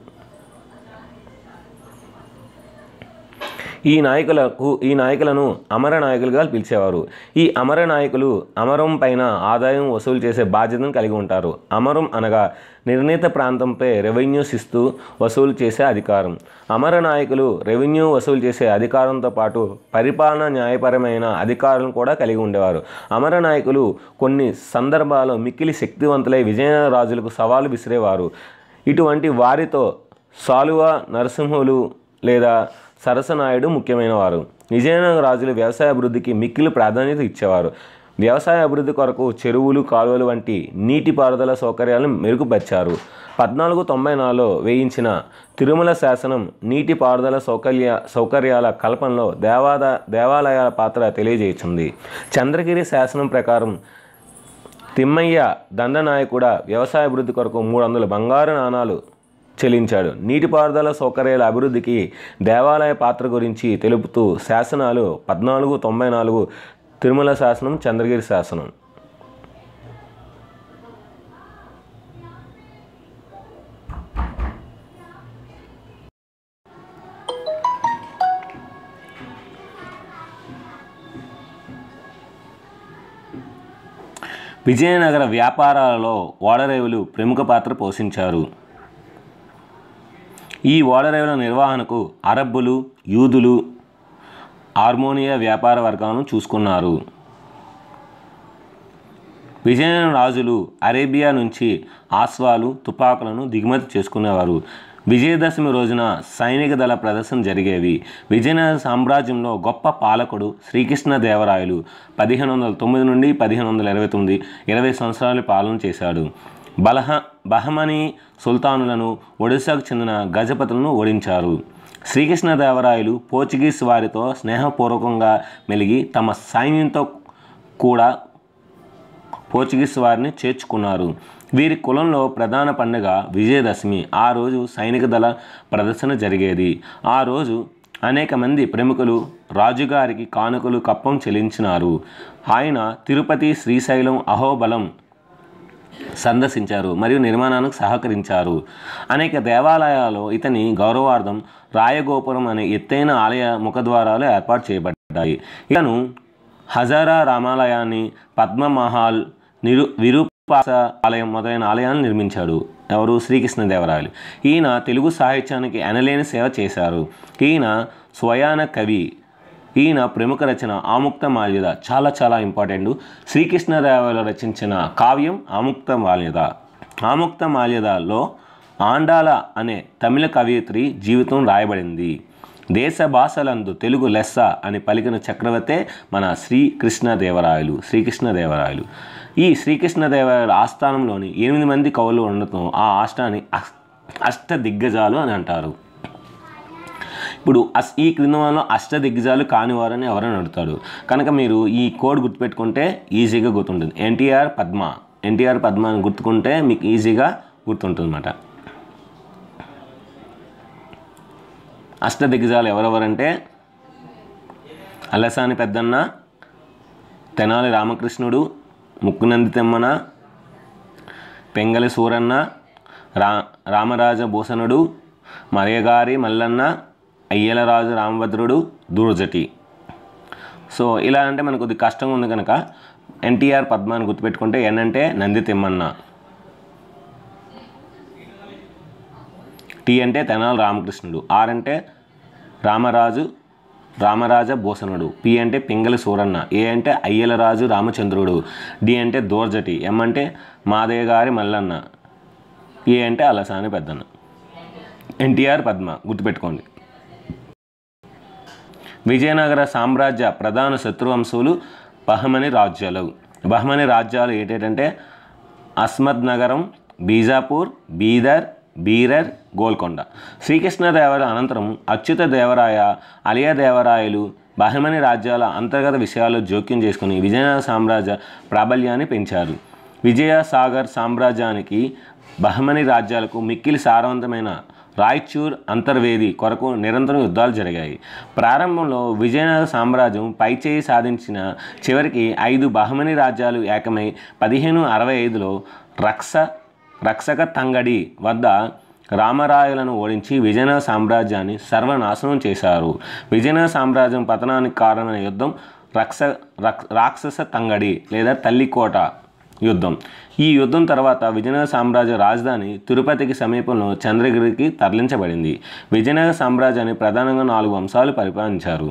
ఈ నాయకులకు ఈ నాయకులను అమర నాయకులుగా పిలిచేవారు ఈ అమర నాయకులు అమరం పైన ఆదాయం వసూలు చేసే బాధ్యతను కలిగి ఉంటారు అమరం అనగా నిర్ణీత ప్రాంతంపై రెవెన్యూస్ ఇస్తూ వసూలు చేసే అధికారం అమర నాయకులు రెవెన్యూ వసూలు చేసే అధికారంతో పాటు పరిపాలన న్యాయపరమైన అధికారులను కూడా కలిగి ఉండేవారు అమర నాయకులు కొన్ని సందర్భాల్లో మిక్కిలి శక్తివంతులై విజయనగర రాజులకు సవాలు విసిరేవారు ఇటువంటి వారితో సాలువ నరసింహులు లేదా సరసనాయుడు ముఖ్యమైన వారు విజయనగర రాజులు వ్యవసాయ అభివృద్ధికి మిక్కిలి ప్రాధాన్యత ఇచ్చేవారు వ్యవసాయ అభివృద్ధి కొరకు చెరువులు కాలువలు వంటి నీటిపారుదల సౌకర్యాలను మెరుగుపరిచారు పద్నాలుగు తొంభై నాలుగులో వేయించిన తిరుమల శాసనం నీటిపారుదల సౌకర్య సౌకర్యాల కల్పనలో దేవాద దేవాలయాల పాత్ర తెలియజేస్తుంది చంద్రగిరి శాసనం ప్రకారం తిమ్మయ్య దండనాయకుడ వ్యవసాయ అభివృద్ధి కొరకు మూడు వందల బంగారు నాణాలు చెల్లించాడు నీటిపారుదల సౌకర్యాల అభివృద్ధికి దేవాలయ పాత్ర గురించి తెలుపుతూ శాసనాలు పద్నాలుగు తొంభై నాలుగు తిరుమల శాసనం చంద్రగిరి శాసనం విజయనగర వ్యాపారాలలో ఓడరేవులు ప్రముఖ పాత్ర పోషించారు ఈ ఓడరేవుల నిర్వహణకు అరబ్బులు యూదులు హార్మోనియా వ్యాపార వర్గాలను చూసుకున్నారు విజయనగరం రాజులు అరేబియా నుంచి ఆస్వాలు తుపాకులను దిగుమతి చేసుకునేవారు విజయదశమి రోజున సైనిక దళ ప్రదర్శన జరిగేవి విజయనగర సామ్రాజ్యంలో గొప్ప పాలకుడు శ్రీకృష్ణదేవరాయలు పదిహేను వందల తొమ్మిది నుండి పదిహేను వందల ఇరవై తొమ్మిది ఇరవై సంవత్సరాలు పాలన చేశాడు బలహ బహమని సుల్తానులను ఒడిశాకు చెందిన గజపతులను ఓడించారు శ్రీకృష్ణదేవరాయలు పోర్చుగీస్ వారితో స్నేహపూర్వకంగా మెలిగి తమ సైన్యంతో కూడా పోర్చుగీస్ వారిని చేర్చుకున్నారు వీరి కులంలో ప్రధాన పండుగ విజయదశమి ఆ రోజు సైనిక దళ ప్రదర్శన జరిగేది ఆ రోజు అనేక మంది ప్రముఖులు రాజుగారికి కానుకలు కప్పం చెల్లించినారు ఆయన తిరుపతి శ్రీశైలం అహోబలం సందర్శించారు మరియు నిర్మాణానికి సహకరించారు అనేక దేవాలయాల్లో ఇతని గౌరవార్థం రాయగోపురం అనే ఎత్తైన ఆలయ ముఖద్వారాలు ఏర్పాటు చేయబడ్డాయి ఇతను హజారా రామాలయాన్ని పద్మమహల్ నిరు విరూపాస ఆలయం మొదలైన ఆలయాలను నిర్మించాడు ఎవరు శ్రీకృష్ణదేవరాయలు ఈయన తెలుగు సాహిత్యానికి ఎనలేని సేవ చేశారు ఈయన స్వయాన కవి ఈయన ప్రముఖ రచన ఆముక్త మాల్యద చాలా చాలా ఇంపార్టెంట్ శ్రీకృష్ణదేవరాయలు రచించిన కావ్యం ఆముక్త మాల్యద ఆముక్త మాల్యదలో ఆండాల అనే తమిళ కవయిత్రి జీవితం రాయబడింది దేశ భాషలందు తెలుగు లెస్స అని పలికిన చక్రవర్తే మన శ్రీకృష్ణదేవరాయలు శ్రీకృష్ణదేవరాయలు ఈ శ్రీకృష్ణదేవరాయల ఆస్థానంలోని ఎనిమిది మంది కవులు ఉండటం ఆ ఆస్థాన్ని అస్- అష్ట దిగ్గజాలు అని అంటారు ఇప్పుడు అస్ ఈ క్రింద వాళ్ళలో అష్ట దిగ్గజాలు కానివారని ఎవరైనా అడుగుతాడు కనుక మీరు ఈ కోడ్ గుర్తుపెట్టుకుంటే ఈజీగా గుర్తుంటుంది ఎన్టీఆర్ పద్మ ఎన్టీఆర్ పద్మ అని గుర్తుకుంటే మీకు ఈజీగా గుర్తుంటుంది అన్నమాట అష్ట దిగ్గజాలు ఎవరెవరంటే అల్లసాని పెద్దన్న తెనాలి రామకృష్ణుడు ముక్కునంది తెమ్మన పెంగలి సూరన్న రా రామరాజ భూషణుడు మరియగారి మల్లన్న అయ్యలరాజు రామభద్రుడు దూర్జటి సో ఇలా అంటే మనకు కొద్ది కష్టంగా ఉంది కనుక ఎన్టీఆర్ పద్మాని గుర్తుపెట్టుకుంటే ఎన్ అంటే నంది తిమ్మన్న టీ అంటే తెనాలి రామకృష్ణుడు ఆర్ అంటే రామరాజు రామరాజ భూషణుడు పి అంటే పింగళి సూరన్న ఏ అంటే అయ్యలరాజు రామచంద్రుడు డి అంటే దోర్జటి ఎం అంటే మాదయ్య గారి మల్లన్న ఏ అంటే అలసాని పెద్దన్న ఎన్టీఆర్ పద్మ గుర్తుపెట్టుకోండి విజయనగర సామ్రాజ్య ప్రధాన శత్రువంశులు బహమని రాజ్యాలు బహమని రాజ్యాలు ఏంటంటే అస్మద్ నగరం బీజాపూర్ బీదర్ బీరర్ గోల్కొండ శ్రీకృష్ణదేవర అనంతరం అచ్యుత దేవరాయ అలియ దేవరాయలు బహమని రాజ్యాల అంతర్గత విషయాల్లో జోక్యం చేసుకుని విజయనగర సామ్రాజ్య ప్రాబల్యాన్ని పెంచారు విజయ సాగర్ సామ్రాజ్యానికి బహమని రాజ్యాలకు మిక్కిలి సారవంతమైన రాయచూర్ అంతర్వేది కొరకు నిరంతరం యుద్ధాలు జరిగాయి ప్రారంభంలో విజయనగర సామ్రాజ్యం పైచేయి సాధించిన చివరికి ఐదు బహమని రాజ్యాలు ఏకమై పదిహేను అరవై ఐదులో రక్ష రక్షక తంగడి వద్ద రామరాయలను ఓడించి విజయనగర సామ్రాజ్యాన్ని సర్వనాశనం చేశారు విజయనగర సామ్రాజ్యం పతనానికి కారణమైన యుద్ధం రక్ష రక్- రాక్షస తంగడి లేదా తల్లికోట యుద్ధం ఈ యుద్ధం తర్వాత విజయనగర సామ్రాజ్య రాజధాని తిరుపతికి సమీపంలో చంద్రగిరికి తరలించబడింది విజయనగర సామ్రాజ్యాన్ని ప్రధానంగా నాలుగు వంశాలు పరిపాలించారు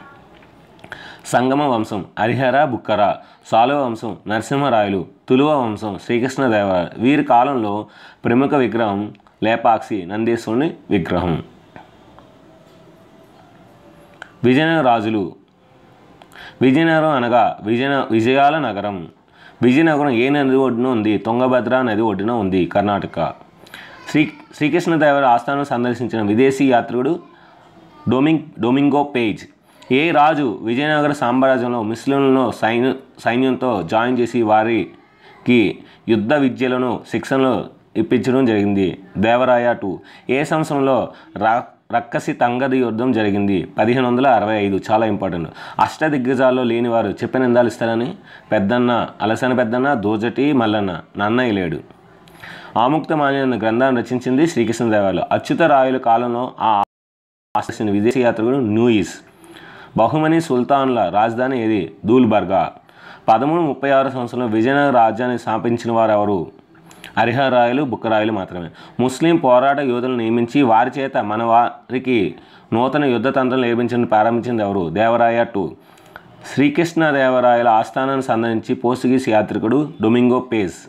సంగమ వంశం హరిహర బుక్కర సాలువ వంశం నరసింహరాయలు తులువ వంశం శ్రీకృష్ణదేవరాయలు వీరి కాలంలో ప్రముఖ విగ్రహం లేపాక్షి నందీశ్వరుని విగ్రహం విజయనగర రాజులు విజయనగరం అనగా విజయ విజయాల నగరం విజయనగరం ఏ నది ఒడ్డున ఉంది తుంగభద్ర నది ఒడ్డున ఉంది కర్ణాటక శ్రీ శ్రీకృష్ణదేవర ఆస్థానం సందర్శించిన విదేశీ యాత్రికుడు డొమింగ్ డొమింగో పేజ్ ఏ రాజు విజయనగర సామ్రాజ్యంలో ముస్లింలను సైన్య సైన్యంతో జాయిన్ చేసి వారికి యుద్ధ విద్యలను శిక్షణలు ఇప్పించడం జరిగింది దేవరాయ టూ ఏ సంవత్సరంలో రా రక్కసి తంగది యుద్ధం జరిగింది పదిహేను వందల అరవై ఐదు చాలా ఇంపార్టెంట్ అష్టదిగ్గజాల్లో లేని వారు చెప్పిన నిందాలు ఇస్తారని పెద్దన్న అలసన పెద్దన్న దోజటి మల్లన్న నన్నయ్య లేడు ఆముక్తమాన్య అనే గ్రంథాన్ని రచించింది శ్రీకృష్ణదేవాలు అచ్యుత రాయుల కాలంలో ఆ ఆశించిన విదేశీ యాత్రికుడు న్యూయిస్ బహుమని సుల్తాన్ల రాజధాని ఏది దూల్బర్గా పదమూడు ముప్పై ఆరు సంవత్సరంలో విజయనగర రాజ్యాన్ని స్థాపించిన వారు ఎవరు హరిహరాయలు బుక్కరాయలు మాత్రమే ముస్లిం పోరాట యోధులను నియమించి వారి చేత మన వారికి నూతన యుద్ధ తంత్రం నిర్మించడం ప్రారంభించింది ఎవరు దేవరాయ టూ శ్రీకృష్ణదేవరాయల ఆస్థానాన్ని సందర్శించి పోర్చుగీస్ యాత్రికుడు డొమింగో పేస్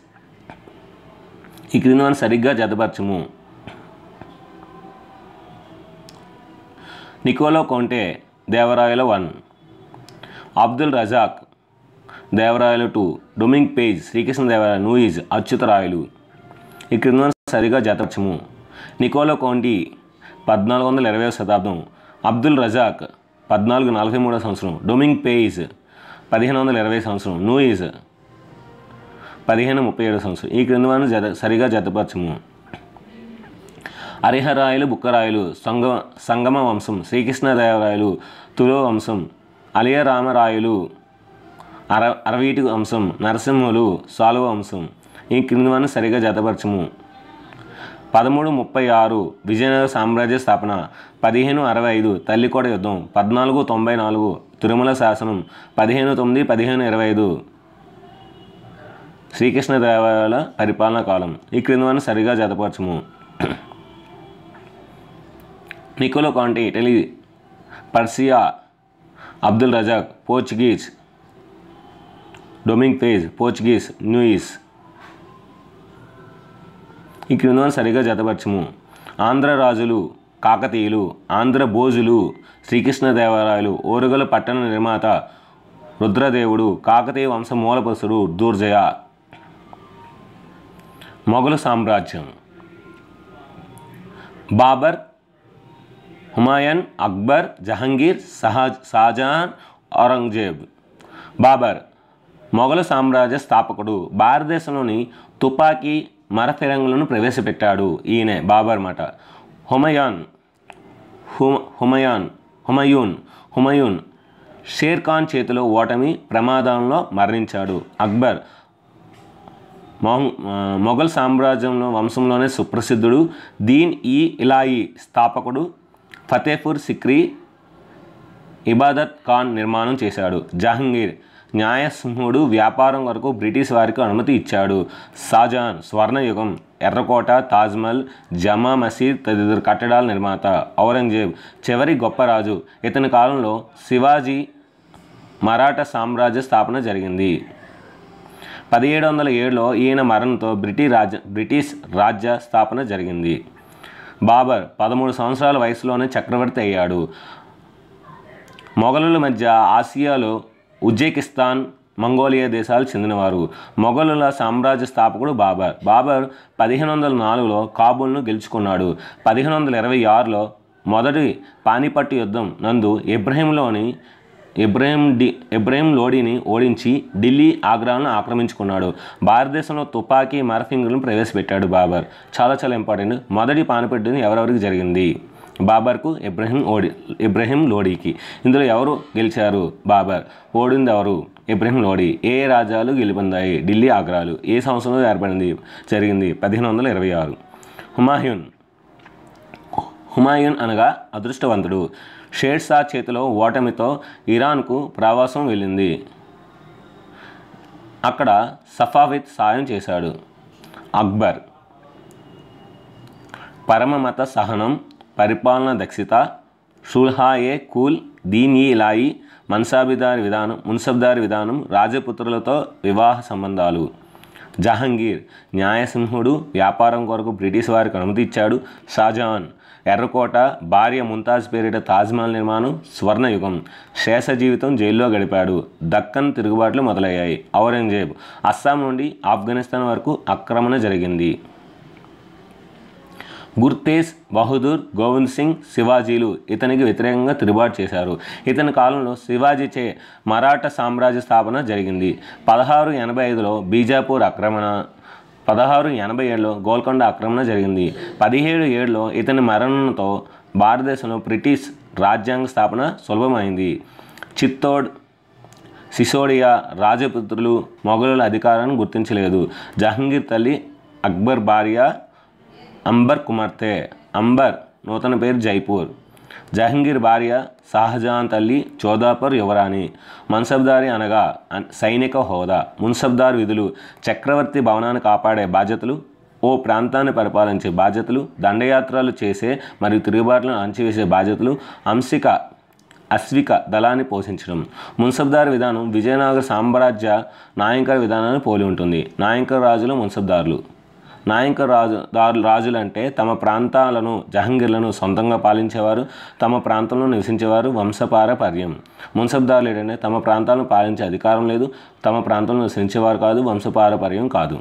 ఈ క్రింద సరిగ్గా జతపరచము నికోలో కొంటే దేవరాయల వన్ అబ్దుల్ రజాక్ దేవరాయలు two Domingo Paes Srikrishnadevaraya Nuniz అచ్యుతరాయలు ఈ క్రింద సరిగా జతపరచము నికోలో కోంటి పద్నాలుగు వందల ఇరవై శతాబ్దం అబ్దుల్ రజాక్ పద్నాలుగు నలభై మూడో సంవత్సరం డొమింగ్ పేజ్ పదిహేను వందల ఇరవై సంవత్సరం నూయిజ్ పదిహేను ముప్పై ఏడు సంవత్సరం ఈ క్రింద వారిని జత సరిగా జతపరచము హరిహరాయలు బుక్కరాయలు సంగ సంగమ వంశం శ్రీకృష్ణదేవరాయలు తులో వంశం అలియరామరాయలు అర అరవీటి వంశం నరసింహులు సాలువ వంశం ఈ క్రింది వారిని సరిగా జతపరచము పదమూడు ముప్పై ఆరు విజయనగర సామ్రాజ్య స్థాపన పదిహేను అరవై ఐదు తల్లికోట యుద్ధం పద్నాలుగు తొంభై నాలుగు తిరుమల శాసనం పదిహేను తొమ్మిది పదిహేను ఇరవై ఐదు శ్రీకృష్ణదేవాలయాల పరిపాలనా కాలం ఈ క్రింది వారిని సరిగా జతపరచము Niccolo Conti Italy Persia Abdul Razzaq Portuguese Domingo Paes Portuguese Nuniz ఈ క్రింద సరిగా జతపరచము ఆంధ్ర రాజులు కాకతీయులు ఆంధ్ర భోజులు శ్రీకృష్ణదేవరాయలు ఓరుగల పట్టణ నిర్మాత రుద్రదేవుడు కాకతీయ వంశ మూలపురుషుడు దూర్జయ మొఘలు సామ్రాజ్యం బాబర్ హుమాయన్ అక్బర్ జహంగీర్ సహాజ్ షాజహాన్ ఔరంగజేబ్ బాబర్ మొఘలు సామ్రాజ్య స్థాపకుడు భారతదేశంలోని తుపాకీ మరఫిరంగులను ప్రవేశపెట్టాడు ఈయనే బాబర్ మాట హుమయాన్ హుమ హుమయాన్ హుమయూన్ హుమయూన్ షేర్ ఖాన్ చేతిలో ఓటమి ప్రమాదంలో మరణించాడు అక్బర్ మొహ- ఆ, మొఘల్ సామ్రాజ్యంలో వంశంలోనే సుప్రసిద్ధుడు దీన్ ఈ ఇలాయి స్థాపకుడు ఫతేపూర్ సిక్రీ ఇబాదత్ ఖాన్ నిర్మాణం చేశాడు జహంగీర్ న్యాయసింహుడు వ్యాపారం వరకు బ్రిటిష్ వారికి అనుమతి ఇచ్చాడు షాజహాన్ స్వర్ణయుగం ఎర్రకోట తాజ్మహల్ జమా మసీద్ తదితర కట్టడాల నిర్మాత ఔరంగజేబ్ చివరి గొప్ప రాజు ఇతని కాలంలో శివాజీ మరాఠా సామ్రాజ్య స్థాపన జరిగింది పదిహేడు వందల ఏడులో ఈయన మరణంతో బ్రిటిష్ రాజ్య బ్రిటిష్ రాజ్య స్థాపన జరిగింది బాబర్ పదమూడు సంవత్సరాల వయసులోనే చక్రవర్తి అయ్యాడు మొఘలుల మధ్య ఆసియాలో ఉజ్బెకిస్తాన్ మంగోలియా దేశాలు చెందినవారు మొఘలుల సామ్రాజ్య స్థాపకుడు బాబర్ బాబర్ పదిహేను వందల నాలుగులో కాబూల్ను గెలుచుకున్నాడు పదిహేను వందల ఇరవై ఆరులో మొదటి పానిపట్టు యుద్ధం నందు ఇబ్రహీంలోని ఇబ్రహీం డి ఇబ్రహీం లోడీని ఓడించి ఢిల్లీ ఆగ్రాను ఆక్రమించుకున్నాడు భారతదేశంలో తుపాకీ మరఫింగులను ప్రవేశపెట్టాడు బాబర్ చాలా చాలా ఇంపార్టెంట్ మొదటి పానిపట్టుని ఎవరెవరికి జరిగింది బాబర్కు ఇబ్రహీం ఓడి ఇబ్రహీం లోడీకి ఇందులో ఎవరు గెలిచారు బాబర్ ఓడింది ఎవరు ఇబ్రహీం లోడీ ఏ రాజ్యాలు గెలుపొందాయి ఢిల్లీ ఆగ్రాలు ఏ సంవత్సరంలో ఏర్పడింది జరిగింది పదిహేను వందల ఇరవై ఆరు హుమాయూన్ హుమాయూన్ అనగా అదృష్టవంతుడు షేర్ షా చేతిలో ఓటమితో ఇరాన్కు ప్రవాసం వెళ్ళింది అక్కడ సఫావిత్ సాయం చేశాడు అక్బర్ పరమమత సహనం పరిపాలన దక్షత షుల్హాయే కూల్ దీన్ ఈ ఇలాయి మన్సాబిదారి విధానం మున్సబ్దారి విధానం రాజపుత్రులతో వివాహ సంబంధాలు జహంగీర్ న్యాయసింహుడు వ్యాపారం కొరకు బ్రిటిష్ వారికి అనుమతి ఇచ్చాడు షాజహాన్ ఎర్రకోట భార్య ముంతాజ్ పేరిట తాజ్మహల్ నిర్మాణం స్వర్ణయుగం శేష జీవితం జైల్లో గడిపాడు దక్కన్ తిరుగుబాట్లు మొదలయ్యాయి ఔరంగజేబ్ అస్సాం నుండి ఆఫ్ఘనిస్తాన్ వరకు ఆక్రమణ జరిగింది గుర్తేజ్ బహదూర్ గోవింద్ సింగ్ శివాజీలు ఇతనికి వ్యతిరేకంగా తిరుగుబాటు చేశారు ఇతని కాలంలో శివాజీచే మరాఠా సామ్రాజ్య స్థాపన జరిగింది పదహారు ఎనభై ఐదులో బీజాపూర్ ఆక్రమణ పదహారు ఎనభై ఏడులో గోల్కొండ ఆక్రమణ జరిగింది పదిహేడు ఏడులో ఇతని మరణంతో భారతదేశంలో బ్రిటిష్ రాజ్యాంగ స్థాపన సులభమైంది చిత్తోడ్ సిసోడియా రాజపుత్రులు మొఘలుల అధికారాన్ని గుర్తించలేదు జహంగీర్ తల్లి అక్బర్ భార్య అంబర్ కుమార్తె అంబర్ నూతన పేరు జైపూర్ జహంగీర్ భార్య షాహజహాన్ తల్లి చోదాపూర్ యువరాణి మన్సబ్దారి అనగా అన్- సైనిక హోదా మున్సబ్దార్ విధులు చక్రవర్తి భవనాన్ని కాపాడే బాధ్యతలు ఓ ప్రాంతాన్ని పరిపాలించే బాధ్యతలు దండయాత్రలు చేసే మరియు తిరుగుబాట్లను అణచివేసే బాధ్యతలు అంశిక అశ్విక దళాన్ని పోషించడం మున్సబ్దార్ విధానం విజయనగర సామ్రాజ్య నాయంకర విధానాన్ని పోలి ఉంటుంది నాయంకర రాజులు మున్సబ్దారులు నాయంకర రాజు దారు రాజులంటే తమ ప్రాంతాలను జహంగీర్లను సొంతంగా పాలించేవారు తమ ప్రాంతంలో నివసించేవారు వంశపారపర్యం మున్సబ్దారులు ఏంటంటే తమ ప్రాంతాలను పాలించే అధికారం లేదు తమ ప్రాంతంలో నివసించేవారు కాదు వంశపారపర్యం కాదు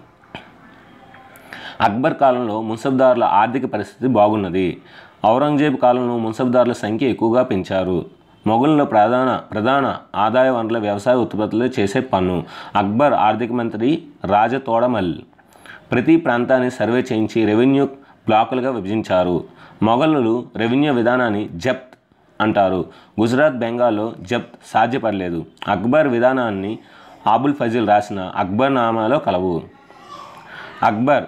అక్బర్ కాలంలో మున్సబ్దారుల ఆర్థిక పరిస్థితి బాగున్నది ఔరంగజేబ్ కాలంలో మున్సబ్దారుల సంఖ్య ఎక్కువగా పెంచారు మొఘలుల ప్రధాన ప్రధాన ఆదాయ వనరుల వ్యవసాయ ఉత్పత్తులు చేసే పన్ను అక్బర్ ఆర్థిక మంత్రి రాజతోడమల్ ప్రతి ప్రాంతాన్ని సర్వే చేయించి రెవెన్యూ బ్లాకులుగా విభజించారు మొఘలులు రెవెన్యూ విధానాన్ని జప్త్ అంటారు గుజరాత్ బెంగాల్లో జప్త్ సాధ్యపడలేదు అక్బర్ విధానాన్ని ఆబుల్ ఫజిల్ రాసిన అక్బర్ నామాలో కలవు అక్బర్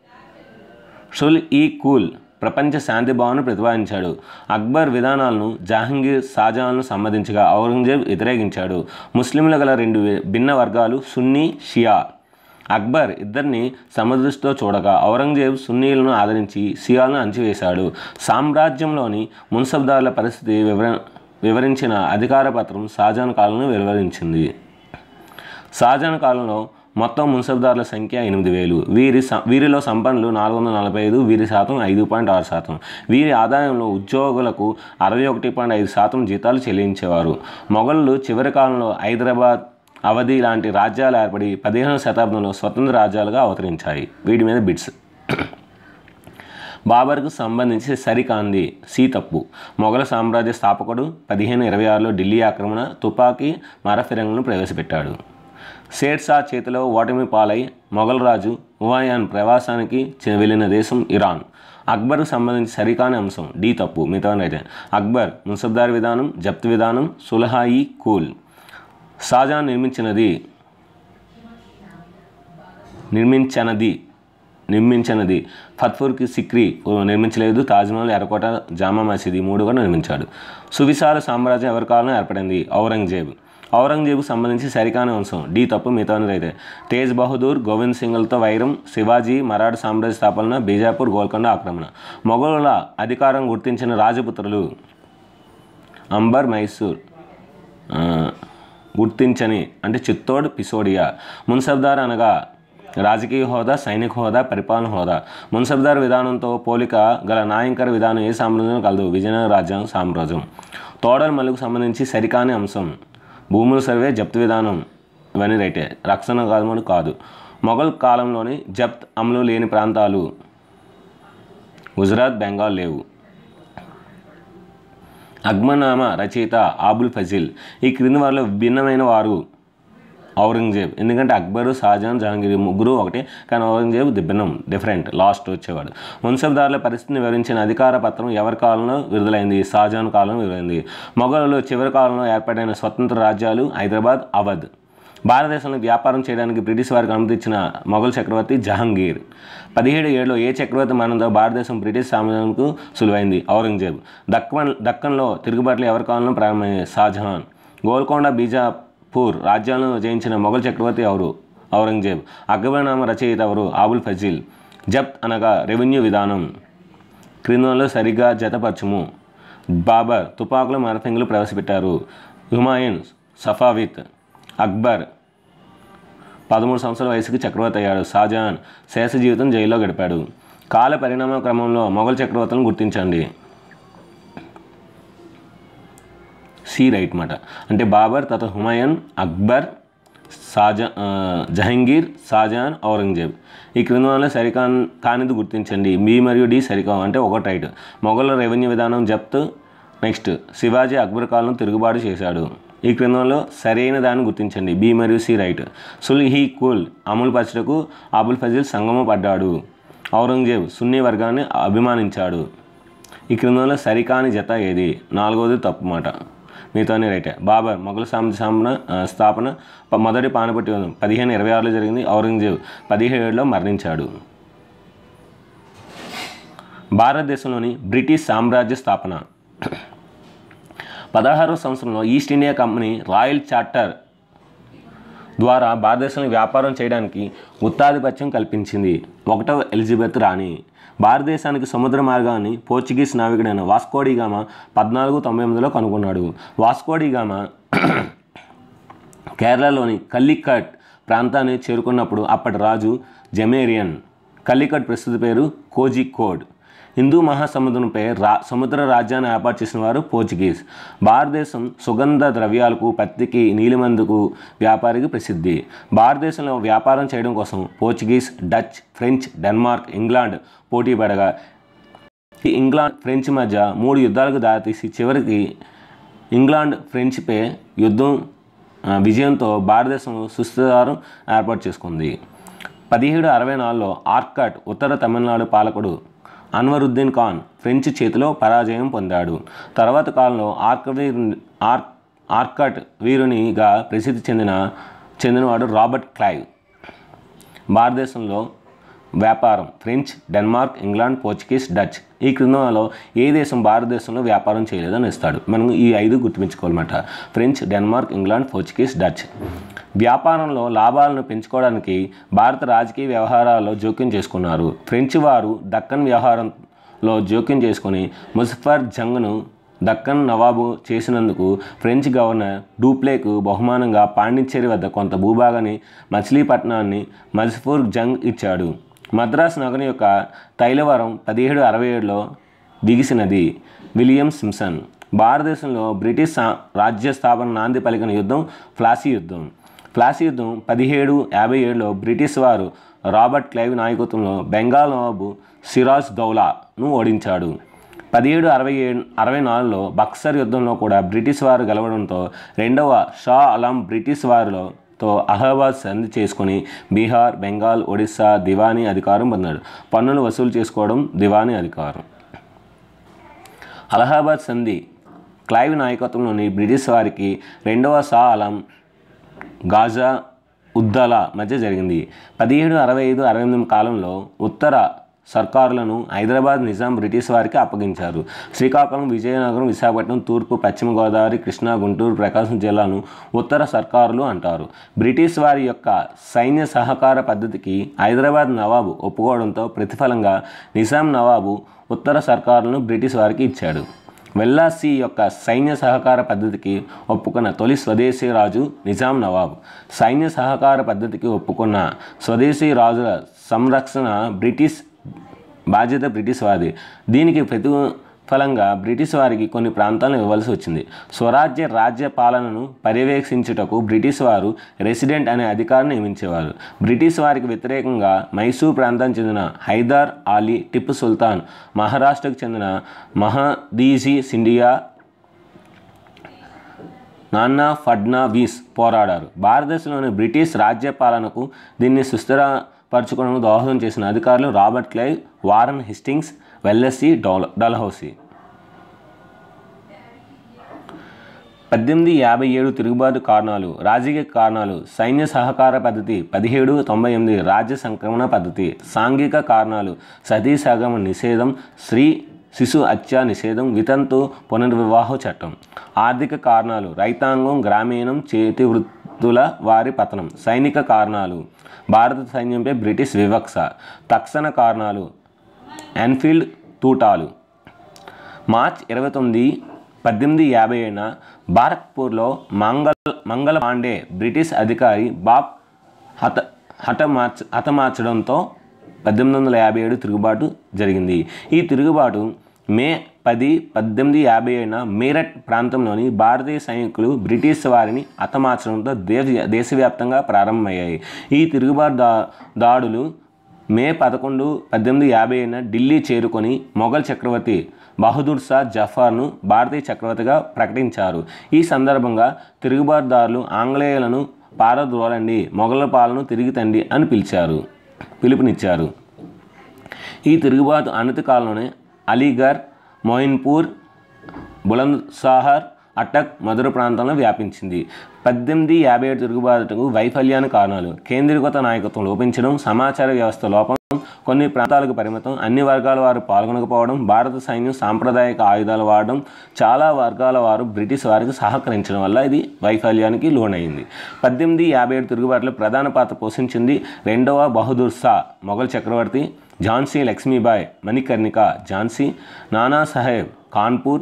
షుల్ ఈ కూల్ ప్రపంచ శాంతి భావన ప్రతిపాదించాడు అక్బర్ విధానాలను జహాంగీర్ షాజహాన్ను సమ్మతించగా ఔరంగజేబ్ వ్యతిరేకించాడు ముస్లింల గల రెండు వి- భిన్న వర్గాలు సున్నీ షియా అక్బర్ ఇద్దరిని సమదృష్టితో చూడగా ఔరంగజేబ్ సున్నీలను ఆదరించి షియాలను అణచివేశాడు సామ్రాజ్యంలోని మున్సబ్దారుల పరిస్థితి వివర వివరించిన అధికార పత్రం షాజహాన్ కాలంలో వివరించింది షాజహాన్ కాలంలో మొత్తం మున్సబ్దారుల సంఖ్య ఎనిమిది వేలు వీరి స- వీరిలో సంపన్నులు నాలుగు వందల నలభై ఐదు వీరి శాతం ఐదు పాయింట్ ఆరు శాతం వీరి ఆదాయంలో ఉద్యోగులకు అరవై ఒకటి పాయింట్ ఐదు శాతం జీతాలు చెల్లించేవారు మొఘలులు చివరి కాలంలో హైదరాబాద్ అవధి లాంటి రాజ్యాలు ఏర్పడి పదిహేనవ శతాబ్దంలో స్వతంత్ర రాజ్యాలుగా అవతరించాయి వీటి మీద బిట్స్ బాబర్కు సంబంధించి సరికాంది సి తప్పు మొఘల సామ్రాజ్య స్థాపకుడు పదిహేను ఇరవై ఆరులో ఢిల్లీ ఆక్రమణ తుపాకీ మరఫిరంగులను ప్రవేశపెట్టాడు షేర్ షా చేతిలో ఓటమి పాలై మొఘల్ రాజు హుమాయూన్ ప్రవాసానికి చె- వెళ్ళిన దేశం ఇరాన్ అక్బర్కు సంబంధించి సరికాని అంశం డి తప్పు మిగతా అయితే అక్బర్ మున్సబ్దార్ విధానం జప్తు విధానం సులహాయి కూల్ షాజహాన్ నిర్మించినది నిర్మించనది నిర్మించనది ఫత్పూర్కి సిక్రీ నిర్మించలేదు తాజ్మహల్ ఎర్రకోట జామా మసీద్ ఈ మూడు కూడా నిర్మించాడు సువిశాల సామ్రాజ్యం ఎవరి కాలంలో ఏర్పడింది ఔరంగజేబు ఔరంగజేబుకు సంబంధించి సరికాని అంశం డి తప్పు మిగతా అయితే తేజ్ బహదూర్ గోవింద్ సింగ్లతో వైరం శివాజీ మరాఠా సామ్రాజ్య స్థాపన బీజాపూర్ గోల్కొండ ఆక్రమణ మొఘలుల అధికారం గుర్తించిన రాజపుత్రులు అంబర్ మైసూర్ ఆ, గుర్తించని అంటే చిత్తోడ్ పిసోడియా మున్సబ్దార్ అనగా రాజకీయ హోదా సైనిక హోదా పరిపాలన హోదా మున్సబ్దార్ విధానంతో పోలిక గల నాయంకర విధానం ఏ సామ్రాజ్యం కలదు విజయనగర రాజ్యాంగ సామ్రాజ్యం తోడర్ మల్లుకు సంబంధించి సరికాని అంశం భూముల సర్వే జప్తు విధానం ఇవన్నీ రైటే రక్షణ కాదు కాదు మొఘల్ కాలంలోని జప్త్ అమలు లేని ప్రాంతాలు గుజరాత్ బెంగాల్ లేవు అగ్మనామా రచయిత ఆబుల్ ఫజిల్ ఈ క్రింది వారిలో భిన్నమైన వారు ఔరంగజేబ్ ఎందుకంటే అక్బరు షాజహాన్ జహాంగీర్ ఈ ముగ్గురు ఒకటే కానీ ఔరంగజేబ్ భిన్నం డిఫరెంట్ లాస్ట్ వచ్చేవాడు మున్సబ్దారుల పరిస్థితిని వివరించిన అధికార పత్రం ఎవరి కాలంలో విడుదలైంది షాజహాన్ కాలంలో విడుదలైంది మొఘలులు చివరి కాలంలో ఏర్పడిన స్వతంత్ర రాజ్యాలు హైదరాబాద్ అవధ్ భారతదేశంలో వ్యాపారం చేయడానికి బ్రిటిష్ వారికి అనుమతించిన మొఘల్ చక్రవర్తి జహాంగీర్ పదిహేడు ఏడులో ఏ చక్రవర్తి మరణంతో భారతదేశం బ్రిటిష్ సామ్రాజ్యంకు సులువైంది ఔరంగజేబ్ దక్కన్ దక్కన్లో తిరుగుబాట్లు ఎవరి కాలంలో ప్రారంభమైంది షాజహాన్ గోల్కొండ బీజాపూర్ రాజ్యాలను జయించిన మొఘల్ చక్రవర్తి ఎవరు ఔరంగజేబ్ అక్బర్నామా రచయిత ఎవరు ఆబుల్ ఫజిల్ జప్త్ అనగా రెవెన్యూ విధానం క్రిందంలో సరిగ్గా జతపరచుము బాబర్ తుపాకులు మరఫింగులు ప్రవేశపెట్టారు హుమాయూన్ సఫావిత్ అక్బర్ పదమూడు సంవత్సరాల వయసుకి చక్రవర్తి అయ్యాడు షాజహాన్ శేష జీవితం జైల్లో గడిపాడు కాల పరిణామ క్రమంలో మొఘల్ చక్రవర్తులను గుర్తించండి సి రైట్ మాట అంటే బాబర్ తర్వాత హుమాయూన్ అక్బర్ షాజా ఆ, జహంగీర్ షాజహాన్ ఔరంగజేబ్ ఈ క్రింద వల్ల సరికా కానిది గుర్తించండి బి మరియు డి సరికావు అంటే ఒకటి రైట్ మొఘల్ రెవెన్యూ విధానం జప్తు నెక్స్ట్ శివాజీ అక్బర్ కాలం తిరుగుబాటు చేశాడు ఈ క్రిందంలో సరైన దాన్ని గుర్తించండి బి మరియు సి రైట్ సుల్హీ కుల్ అమలు పరచటకు అబుల్ ఫజల్ సంగమ పడ్డాడు ఔరంగజేబ్ సున్నీ వర్గాన్ని అభిమానించాడు ఈ క్రిందంలో సరికాని జత ఏది నాలుగవది తప్పు మాట మిగతాని రైటే బాబర్ మొఘల్ సామ్రాజ్య స్థాపన ఆ, స్థాపన ప- మొదటి పానిపట్టి యుద్ధం పదిహేను ఇరవై ఆరులో జరిగింది ఔరంగజేబ్ పదిహేడులో మరణించాడు భారతదేశంలోని బ్రిటిష్ సామ్రాజ్య స్థాపన పదహారవ సంవత్సరంలో east India company royal charter ద్వారా భారతదేశంలో వ్యాపారం చేయడానికి గుత్తాధిపత్యం కల్పించింది ఒకటవ ఎలిజబెత్ రాణి భారతదేశానికి సముద్ర మార్గాన్ని పోర్చుగీస్ నావికుడైన వాస్కోడిగామా పద్నాలుగు తొంభై ఎనిమిదిలో కనుగొన్నాడు వాస్కోడిగామా కేరళలోని కల్లికట్ ప్రాంతాన్ని చేరుకున్నప్పుడు అప్పటి రాజు జమేరియన్ కల్లికట్ ప్రస్తుత పేరు కోజికోడ్ హిందూ మహాసముద్రంపై రా సముద్ర రాజ్యాన్ని ఏర్పాటు చేసిన వారు పోర్చుగీస్ భారతదేశం సుగంధ ద్రవ్యాలకు పత్తికి నీలిమందుకు వ్యాపారికి ప్రసిద్ధి భారతదేశంలో వ్యాపారం చేయడం కోసం Portuguese Dutch French Denmark England పోటీ పడగా ఈ ఇంగ్లాండ్ ఫ్రెంచ్ మధ్య మూడు యుద్ధాలకు దారితీసి చివరికి ఇంగ్లాండ్ ఫ్రెంచ్పై యుద్ధం ఆ, విజయంతో భారతదేశం సుస్థిరారం ఏర్పాటు చేసుకుంది పదిహేడు అరవై నాలుగులో ఆర్కట్ ఉత్తర తమిళనాడు పాలకుడు అన్వరుద్దీన్ ఖాన్ ఫ్రెంచ్ చేతిలో పరాజయం పొందాడు తర్వాత కాలంలో ఆర్క వీరు ఆర్ ఆర్కట్ వీరునిగా ప్రసిద్ధి చెందిన చెందినవాడు రాబర్ట్ క్లైవ్ భారతదేశంలో వ్యాపారం French Denmark England Portuguese Dutch ఈ క్రిందలో ఏ దేశం భారతదేశంలో వ్యాపారం చేయలేదని ఇస్తాడు మనం ఈ ఐదు గుర్తుపెట్టుకోవాలన్నమాట French Denmark England Portuguese Dutch వ్యాపారంలో లాభాలను పెంచుకోవడానికి భారత రాజకీయ వ్యవహారాల్లో జోక్యం చేసుకున్నారు ఫ్రెంచ్ వారు దక్కన్ వ్యవహారంలో జోక్యం చేసుకొని ముజఫర్ జంగ్ను దక్కన్ నవాబు చేసినందుకు ఫ్రెంచ్ గవర్నర్ డూప్లేకు బహుమానంగా పాండిచ్చేరి వద్ద కొంత భూభాగాన్ని మచిలీపట్నాన్ని మజ్ఫూర్ జంగ్ ఇచ్చాడు మద్రాస్ నగరం యొక్క తైలవరం పదిహేడు అరవై ఏడులో దిగిసినది విలియం సింసన్ భారతదేశంలో బ్రిటిష్ సా- రాజ్య స్థాపన నాంది పలికిన యుద్ధం ఫ్లాసీ యుద్ధం ఫ్లాసీ యుద్ధం పదిహేడు యాభై ఏడులో బ్రిటిష్ వారు రాబర్ట్ క్లైవ్ నాయకత్వంలో బెంగాల్ నవాబు సిరాజ్ దౌలాను ఓడించాడు పదిహేడు అరవై ఏడు అరవై నాలుగులో బక్సర్ యుద్ధంలో కూడా బ్రిటిష్ వారు గెలవడంతో రెండవ షా అలం బ్రిటిష్ వారితో అలహాబాద్ సంధి చేసుకుని బీహార్ బెంగాల్ ఒడిస్సా దివానీ అధికారం పొందాడు పన్నులు వసూలు చేసుకోవడం దివానీ అధికారం అలహాబాద్ సంధి క్లైవ్ నాయకత్వంలోని బ్రిటిష్ వారికి రెండవ షా అలం గాజా ఉద్దల మధ్య జరిగింది పదిహేడు అరవై ఐదు అరవై ఎనిమిది కాలంలో ఉత్తర సర్కారులను హైదరాబాద్ నిజాం బ్రిటిష్ వారికి అప్పగించారు శ్రీకాకుళం విజయనగరం విశాఖపట్నం తూర్పు పశ్చిమ గోదావరి కృష్ణా గుంటూరు ప్రకాశం జిల్లాను ఉత్తర సర్కారులు అంటారు బ్రిటిష్ వారి యొక్క సైన్య సహకార పద్ధతికి హైదరాబాద్ నవాబు ఒప్పుకోవడంతో ప్రతిఫలంగా నిజాం నవాబు ఉత్తర సర్కారులను బ్రిటిష్ వారికి ఇచ్చాడు వెల్లాసి యొక్క సైన్య సహకార పద్ధతికి ఒప్పుకున్న తొలి స్వదేశీ రాజు నిజాం నవాబ్ సైన్య సహకార పద్ధతికి ఒప్పుకున్న స్వదేశీ రాజుల సంరక్షణ బ్రిటిష్ బాధ్యత బ్రిటిష్ వారిది దీనికి ప్రతిఫలంగా బ్రిటిష్ వారికి కొన్ని ప్రాంతాలను ఇవ్వాల్సి వచ్చింది స్వరాజ్య రాజ్య పాలనను పర్యవేక్షించుటకు బ్రిటిష్ వారు రెసిడెంట్ అనే అధికారిని నియమించేవారు బ్రిటిష్ వారికి వ్యతిరేకంగా మైసూర్ ప్రాంతానికి చెందిన హైదర్ అలీ టిప్పు సుల్తాన్ మహారాష్ట్రకు చెందిన మహదీజీ సిండియా నాన్నా ఫడ్నావీస్ పోరాడారు భారతదేశంలోని బ్రిటిష్ రాజ్య పాలనకు దీన్ని సుస్థిరపరచుకోవడం దోహదం చేసిన అధికారులు Robert Clive Warren Hastings Wellesley డోల్ డల్హౌసీ పద్దెనిమిది యాభై ఏడు తిరుగుబాటు కారణాలు రాజకీయ కారణాలు సైన్య సహకార పద్ధతి పదిహేడు తొంభై ఎనిమిది రాజ్య సంక్రమణ పద్ధతి సాంఘిక కారణాలు సతీ సగమ నిషేధం స్త్రీ శిశు హత్య నిషేధం వితంతు పునర్వివాహ చట్టం ఆర్థిక కారణాలు రైతాంగం గ్రామీణం చేతి వృత్తుల వారి పతనం సైనిక కారణాలు భారత సైన్యంపై బ్రిటిష్ వివక్ష తక్షణ కారణాలు ఎన్ఫీల్డ్ తూటాలు మార్చ్ ఇరవై తొమ్మిది పద్దెనిమిది యాభై ఏడున బారక్పూర్లో మంగళ మంగళ పాండే బ్రిటిష్ అధికారి బాబ్ హత హతమార్చ హతమార్చడంతో పద్దెనిమిది వందల యాభై ఏడు తిరుగుబాటు జరిగింది ఈ తిరుగుబాటు మే పది పద్దెనిమిది యాభై ఏడున మీరట్ ప్రాంతంలోని భారతీయ సైనికులు బ్రిటిష్ వారిని హతమార్చడంతో దేశ దేశవ్యాప్తంగా ప్రారంభమయ్యాయి ఈ తిరుగుబాటు దా దాడులు మే పదకొండు పద్దెనిమిది యాభై ఏడున ఢిల్లీ చేరుకొని మొఘల్ చక్రవర్తి బహదూర్ షా జఫర్ను భారతీయ చక్రవర్తిగా ప్రకటించారు ఈ సందర్భంగా తిరుగుబాటుదారులు ఆంగ్లేయులను పారద్రోలండి మొఘల పాలన తిరిగి తండి అని పిలిచారు పిలుపునిచ్చారు ఈ తిరుగుబాటు అనతి కాలంలోనే అలీగర్ మొయిన్పూర్ బులంద్షాహర్ అటక్ మధుర ప్రాంతంలో వ్యాపించింది పద్దెనిమిది యాభై ఏడు తిరుగుబాటుకు వైఫల్యానికి కారణాలు కేంద్రీకృత నాయకత్వం లోపించడం సమాచార వ్యవస్థ లోపం కొన్ని ప్రాంతాలకు పరిమితం అన్ని వర్గాల వారు పాల్గొనకపోవడం భారత సైన్యం సాంప్రదాయక ఆయుధాలు వాడడం చాలా వర్గాల వారు బ్రిటిష్ వారికి సహకరించడం వల్ల ఇది వైఫల్యానికి లోనైంది పద్దెనిమిది యాభై ఏడు తిరుగుబాటులో ప్రధాన పాత్ర పోషించింది రెండవ బహదూర్ షా మొఘల్ చక్రవర్తి ఝాన్సీ లక్ష్మీబాయ్ మణికర్ణిక ఝాన్సీ నానా సాహెబ్ కాన్పూర్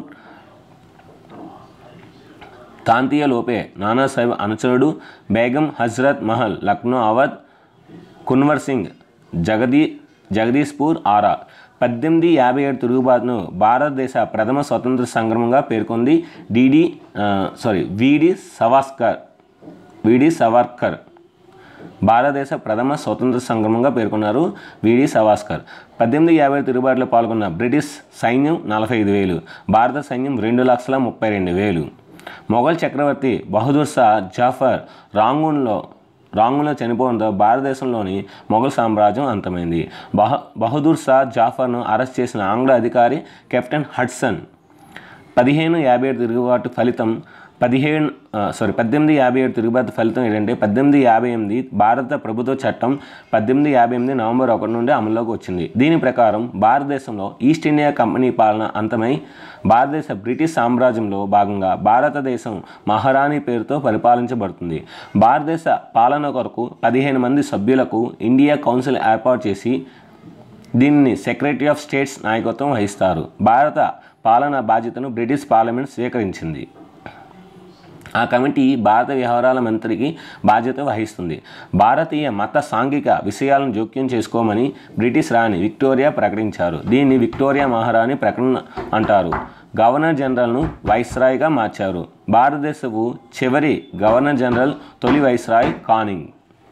తాంతీయ లోపే నానాసాహెబ్ అనుచరుడు బేగం హజ్రత్ మహల్ లక్నో అవధ్ కున్వర్ సింగ్ జగదీ జగదీష్పూర్ ఆరా పద్దెనిమిది యాభై ఏడు తిరుగుబాటును భారతదేశ ప్రథమ స్వతంత్ర సంగ్రమంగా పేర్కొంది డిడి సారీ విడి సవాస్కర్ విడి సవార్కర్ భారతదేశ ప్రథమ స్వతంత్ర సంగ్రమంగా పేర్కొన్నారు విడి సవాస్కర్ పద్దెనిమిది యాభై తిరుగుబాటులో పాల్గొన్న బ్రిటిష్ సైన్యం నలభై ఐదు వేలు భారత సైన్యం రెండు లక్షల ముప్పై రెండు వేలు మొఘల్ చక్రవర్తి బహదూర్ షా జాఫర్ రాంగూన్లో రాంగూన్లో చనిపోవడంతో భారతదేశంలోని మొఘల్ సామ్రాజ్యం అంతమైంది బహ బహదూర్ షా జాఫర్ను అరెస్ట్ చేసిన ఆంగ్ల అధికారి కెప్టెన్ హడ్సన్ పదిహేను యాభై ఏడు తిరుగుబాటు ఫలితం పదిహేను సారీ పద్దెనిమిది యాభై ఏడు తిరుగుబాటు ఫలితం ఏంటంటే పద్దెనిమిది యాభై ఎనిమిది భారత ప్రభుత్వ చట్టం పద్దెనిమిది యాభై ఎనిమిది నవంబర్ ఒకటి నుండి అమల్లోకి వచ్చింది దీని ప్రకారం భారతదేశంలో ఈస్ట్ ఇండియా కంపెనీ పాలన అంతమై భారతదేశ బ్రిటిష్ సామ్రాజ్యంలో భాగంగా భారతదేశం మహారాణి పేరుతో పరిపాలించబడుతుంది భారతదేశ పాలన కొరకు పదిహేను మంది సభ్యులకు ఇండియా కౌన్సిల్ ఏర్పాటు చేసి దీనిని సెక్రటరీ ఆఫ్ స్టేట్స్ నాయకత్వం వహిస్తారు భారత పాలనా బాధ్యతను బ్రిటిష్ పార్లమెంట్ స్వీకరించింది ఆ కమిటీ భారత వ్యవహారాల మంత్రికి బాధ్యత వహిస్తుంది భారతీయ మత సాంఘిక విషయాలను జోక్యం చేసుకోమని బ్రిటిష్ రాణి విక్టోరియా ప్రకటించారు దీన్ని విక్టోరియా మహారాణి ప్రకటన అంటారు గవర్నర్ జనరల్ను వైస్రాయ్గా మార్చారు భారతదేశపు చివరి గవర్నర్ జనరల్ తొలి వైస్రాయ్ కానింగ్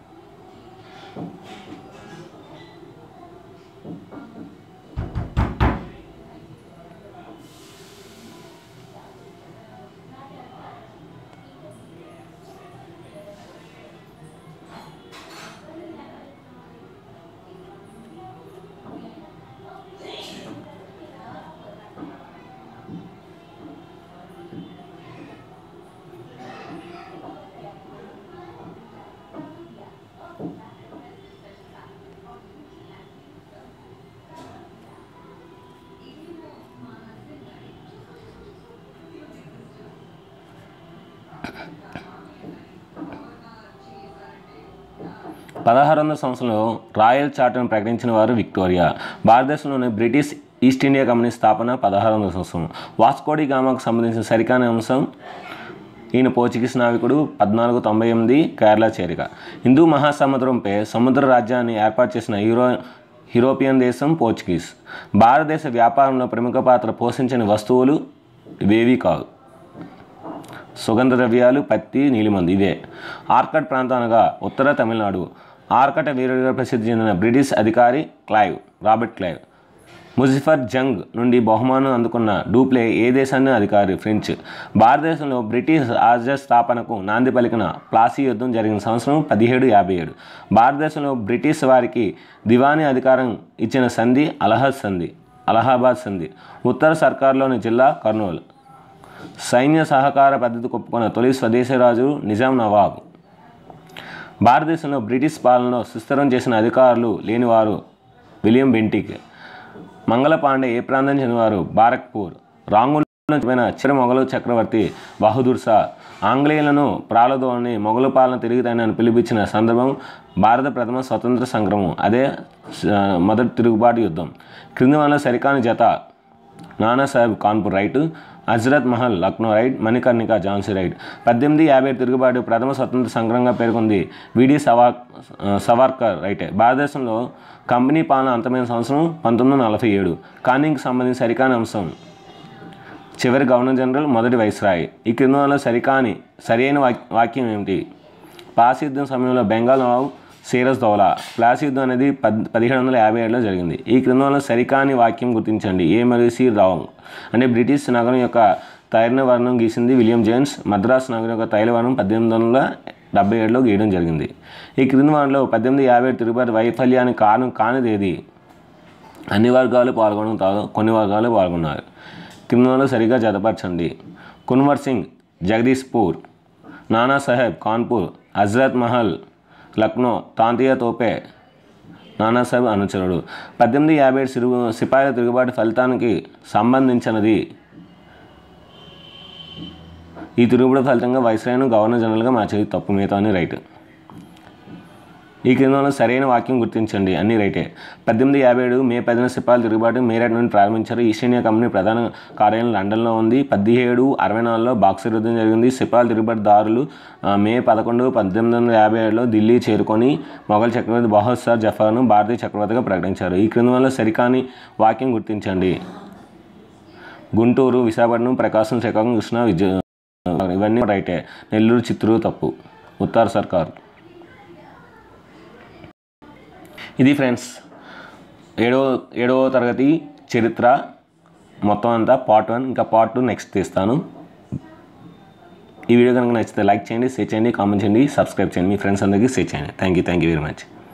పదహారు వందల సంవత్సరంలో రాయల్ చార్టర్ను ప్రకటించిన వారు విక్టోరియా భారతదేశంలోని బ్రిటిష్ ఈస్ట్ ఇండియా కంపెనీ స్థాపన పదహారు వందల సంవత్సరం వాస్కోడి గామాకు సంబంధించిన సరికాని అంశం ఈయన పోర్చుగీస్ నావికుడు పద్నాలుగు తొంభై ఎనిమిది కేరళ చేరిక హిందూ మహాసముద్రంపై సముద్ర రాజ్యాన్ని ఏర్పాటు చేసిన యూరో యూరోపియన్ దేశం పోర్చుగీస్ భారతదేశ వ్యాపారంలో ప్రముఖ పాత్ర పోషించిన వస్తువులు ఇవేవి కావు సుగంధ ద్రవ్యాలు పత్తి నీలిమందు ఇవే ఆర్కట్ ప్రాంతం అనగా ఉత్తర తమిళనాడు ఆర్కట వీరుడిగా ప్రసిద్ధి చెందిన బ్రిటిష్ అధికారి Clive Robert Clive Muzaffar Jung నుండి బహుమానం అందుకున్న డూప్లే ఏ దేశాన్ని అధికారి ఫ్రెంచ్ భారతదేశంలో బ్రిటిష్ రాజ్య స్థాపనకు నాంది పలికిన ప్లాసీ యుద్ధం జరిగిన సంవత్సరం పదిహేడు యాభై ఏడు భారతదేశంలో బ్రిటిష్ వారికి దివానీ అధికారం ఇచ్చిన సంధి అలహాద్ సంధి అలహాబాద్ సంధి ఉత్తర సర్కార్లోని జిల్లా కర్నూలు సైన్య సహకార పద్ధతికి ఒప్పుకున్న తొలి స్వదేశీ రాజు నిజాం నవాబ్ భారతదేశంలో బ్రిటిష్ పాలనలో సుస్థిరం చేసిన అధికారులు లేనివారు విలియం బెంటిక్ మంగళపాండే ఏ ప్రాంతం చెందినవారు బారక్పూర్ రాంగుల్ పోయిన చిర మొఘలు చక్రవర్తి బహదూర్ షా ఆంగ్లేయులను ప్రాలదోని మొఘలు పాలన తిరుగుతాయని అని పిలిపించిన సందర్భం భారత ప్రథమ స్వతంత్ర సంగ్రమం అదే ఆ, మొదటి తిరుగుబాటు యుద్ధం క్రింది వల్ల సరికాని జత Nanasaheb Kanpur right Hazrat Mahal Lucknow right Manikarnika Jhansi right పద్దెనిమిది యాభై ఏడు తిరుగుబాటు ప్రథమ స్వతంత్ర సంగ్రహంగా పేర్కొంది విడి సవా సవార్కర్ రైటే భారతదేశంలో కంపెనీ పాలన అంతమైన సంవత్సరం పంతొమ్మిది వందల నలభై ఏడు కానీకి సంబంధించి సరికాని అంశం చివరి గవర్నర్ జనరల్ మొదటి వైస్రాయ్ ఈ క్రింద వాళ్ళలో సరికాని సరైన వాక్- వాక్యం ఏమిటి పాస్ యుద్ధం సమయంలో బెంగాల్ నవాబ్ సీరస్ దౌలా ప్లాస్ యుద్ధం అనేది పద్ పదిహేడు వందల యాభై ఏడులో జరిగింది ఈ క్రిందంలో సరికాని వాక్యం గుర్తించండి ఏ మరియు సి రాంగ్ అంటే బ్రిటిష్ నగరం యొక్క తైరణ వర్ణం గీసింది విలియం జేమ్స్ మద్రాస్ నగరం యొక్క తైల వర్ణం పద్దెనిమిది వందల డెబ్బై ఏడులో గీయడం జరిగింది ఈ క్రింది వాటిలో పద్దెనిమిది యాభై ఏడు తిరుగుబాటు వైఫల్యానికి కారణం కానిది ఏది అన్ని వర్గాలు పాల్గొనడం కాదు కొన్ని వర్గాలు పాల్గొన్నారు క్రిందలో సరిగా జతపరచండి కున్వర్ సింగ్ జగదీష్పూర్ నానా సాహెబ్ కాన్పూర్ హజ్రత్ మహల్ లక్నో తాంతియా తోపే నానాసాహెబ్ అనుచరుడు పద్దెనిమిది యాభై ఏడు సిరుగు సిపాయిల తిరుగుబాటు ఫలితానికి సంబంధించినది ఈ తిరుగుబాటు ఫలితంగా వైస్రాయ్ను గవర్నర్ జనరల్గా మార్చేది తప్పు మిగతా అని రైట్ ఈ క్రిందంలో సరైన వాక్యం గుర్తించండి అన్ని రైటే పద్దెనిమిది యాభై ఏడు మే పదిన సిపాయిల తిరుగుబాటు మేరట్ నుండి ప్రారంభించారు ఈస్ట్ ఇండియా కంపెనీ ప్రధాన కార్యాలయం లండన్లో ఉంది పదిహేడు అరవై నాలుగులో బాక్సర్ యుద్ధం జరిగింది సిపాయిల తిరుగుబాటుదారులు ఆ, మే పదకొండు పద్దెనిమిది వందల యాభై ఏడులో ఢిల్లీ చేరుకొని మొఘల్ చక్రవర్తి బహదూర్ జఫర్ను భారతీయ చక్రవర్తిగా ప్రకటించారు ఈ క్రిందంలో సరికాని వాక్యం గుర్తించండి గుంటూరు విశాఖపట్నం ప్రకాశం శ్రీకాకుళం కృష్ణా విజయ ఇవన్నీ రైటే నెల్లూరు చిత్తూరు తప్పు ఉత్తర సర్కార్ ఇది ఫ్రెండ్స్ ఏడవ ఏడవ తరగతి చరిత్ర మొత్తం అంతా పార్ట్ వన్ ఇంకా పార్ట్ టూ నెక్స్ట్ తీస్తాను ఈ వీడియో కనుక నచ్చితే లైక్ చేయండి షేర్ చేయండి కామెంట్ చేయండి సబ్స్క్రైబ్ చేయండి మీ ఫ్రెండ్స్ అందరికీ షేర్ చేయండి thank you thank you very much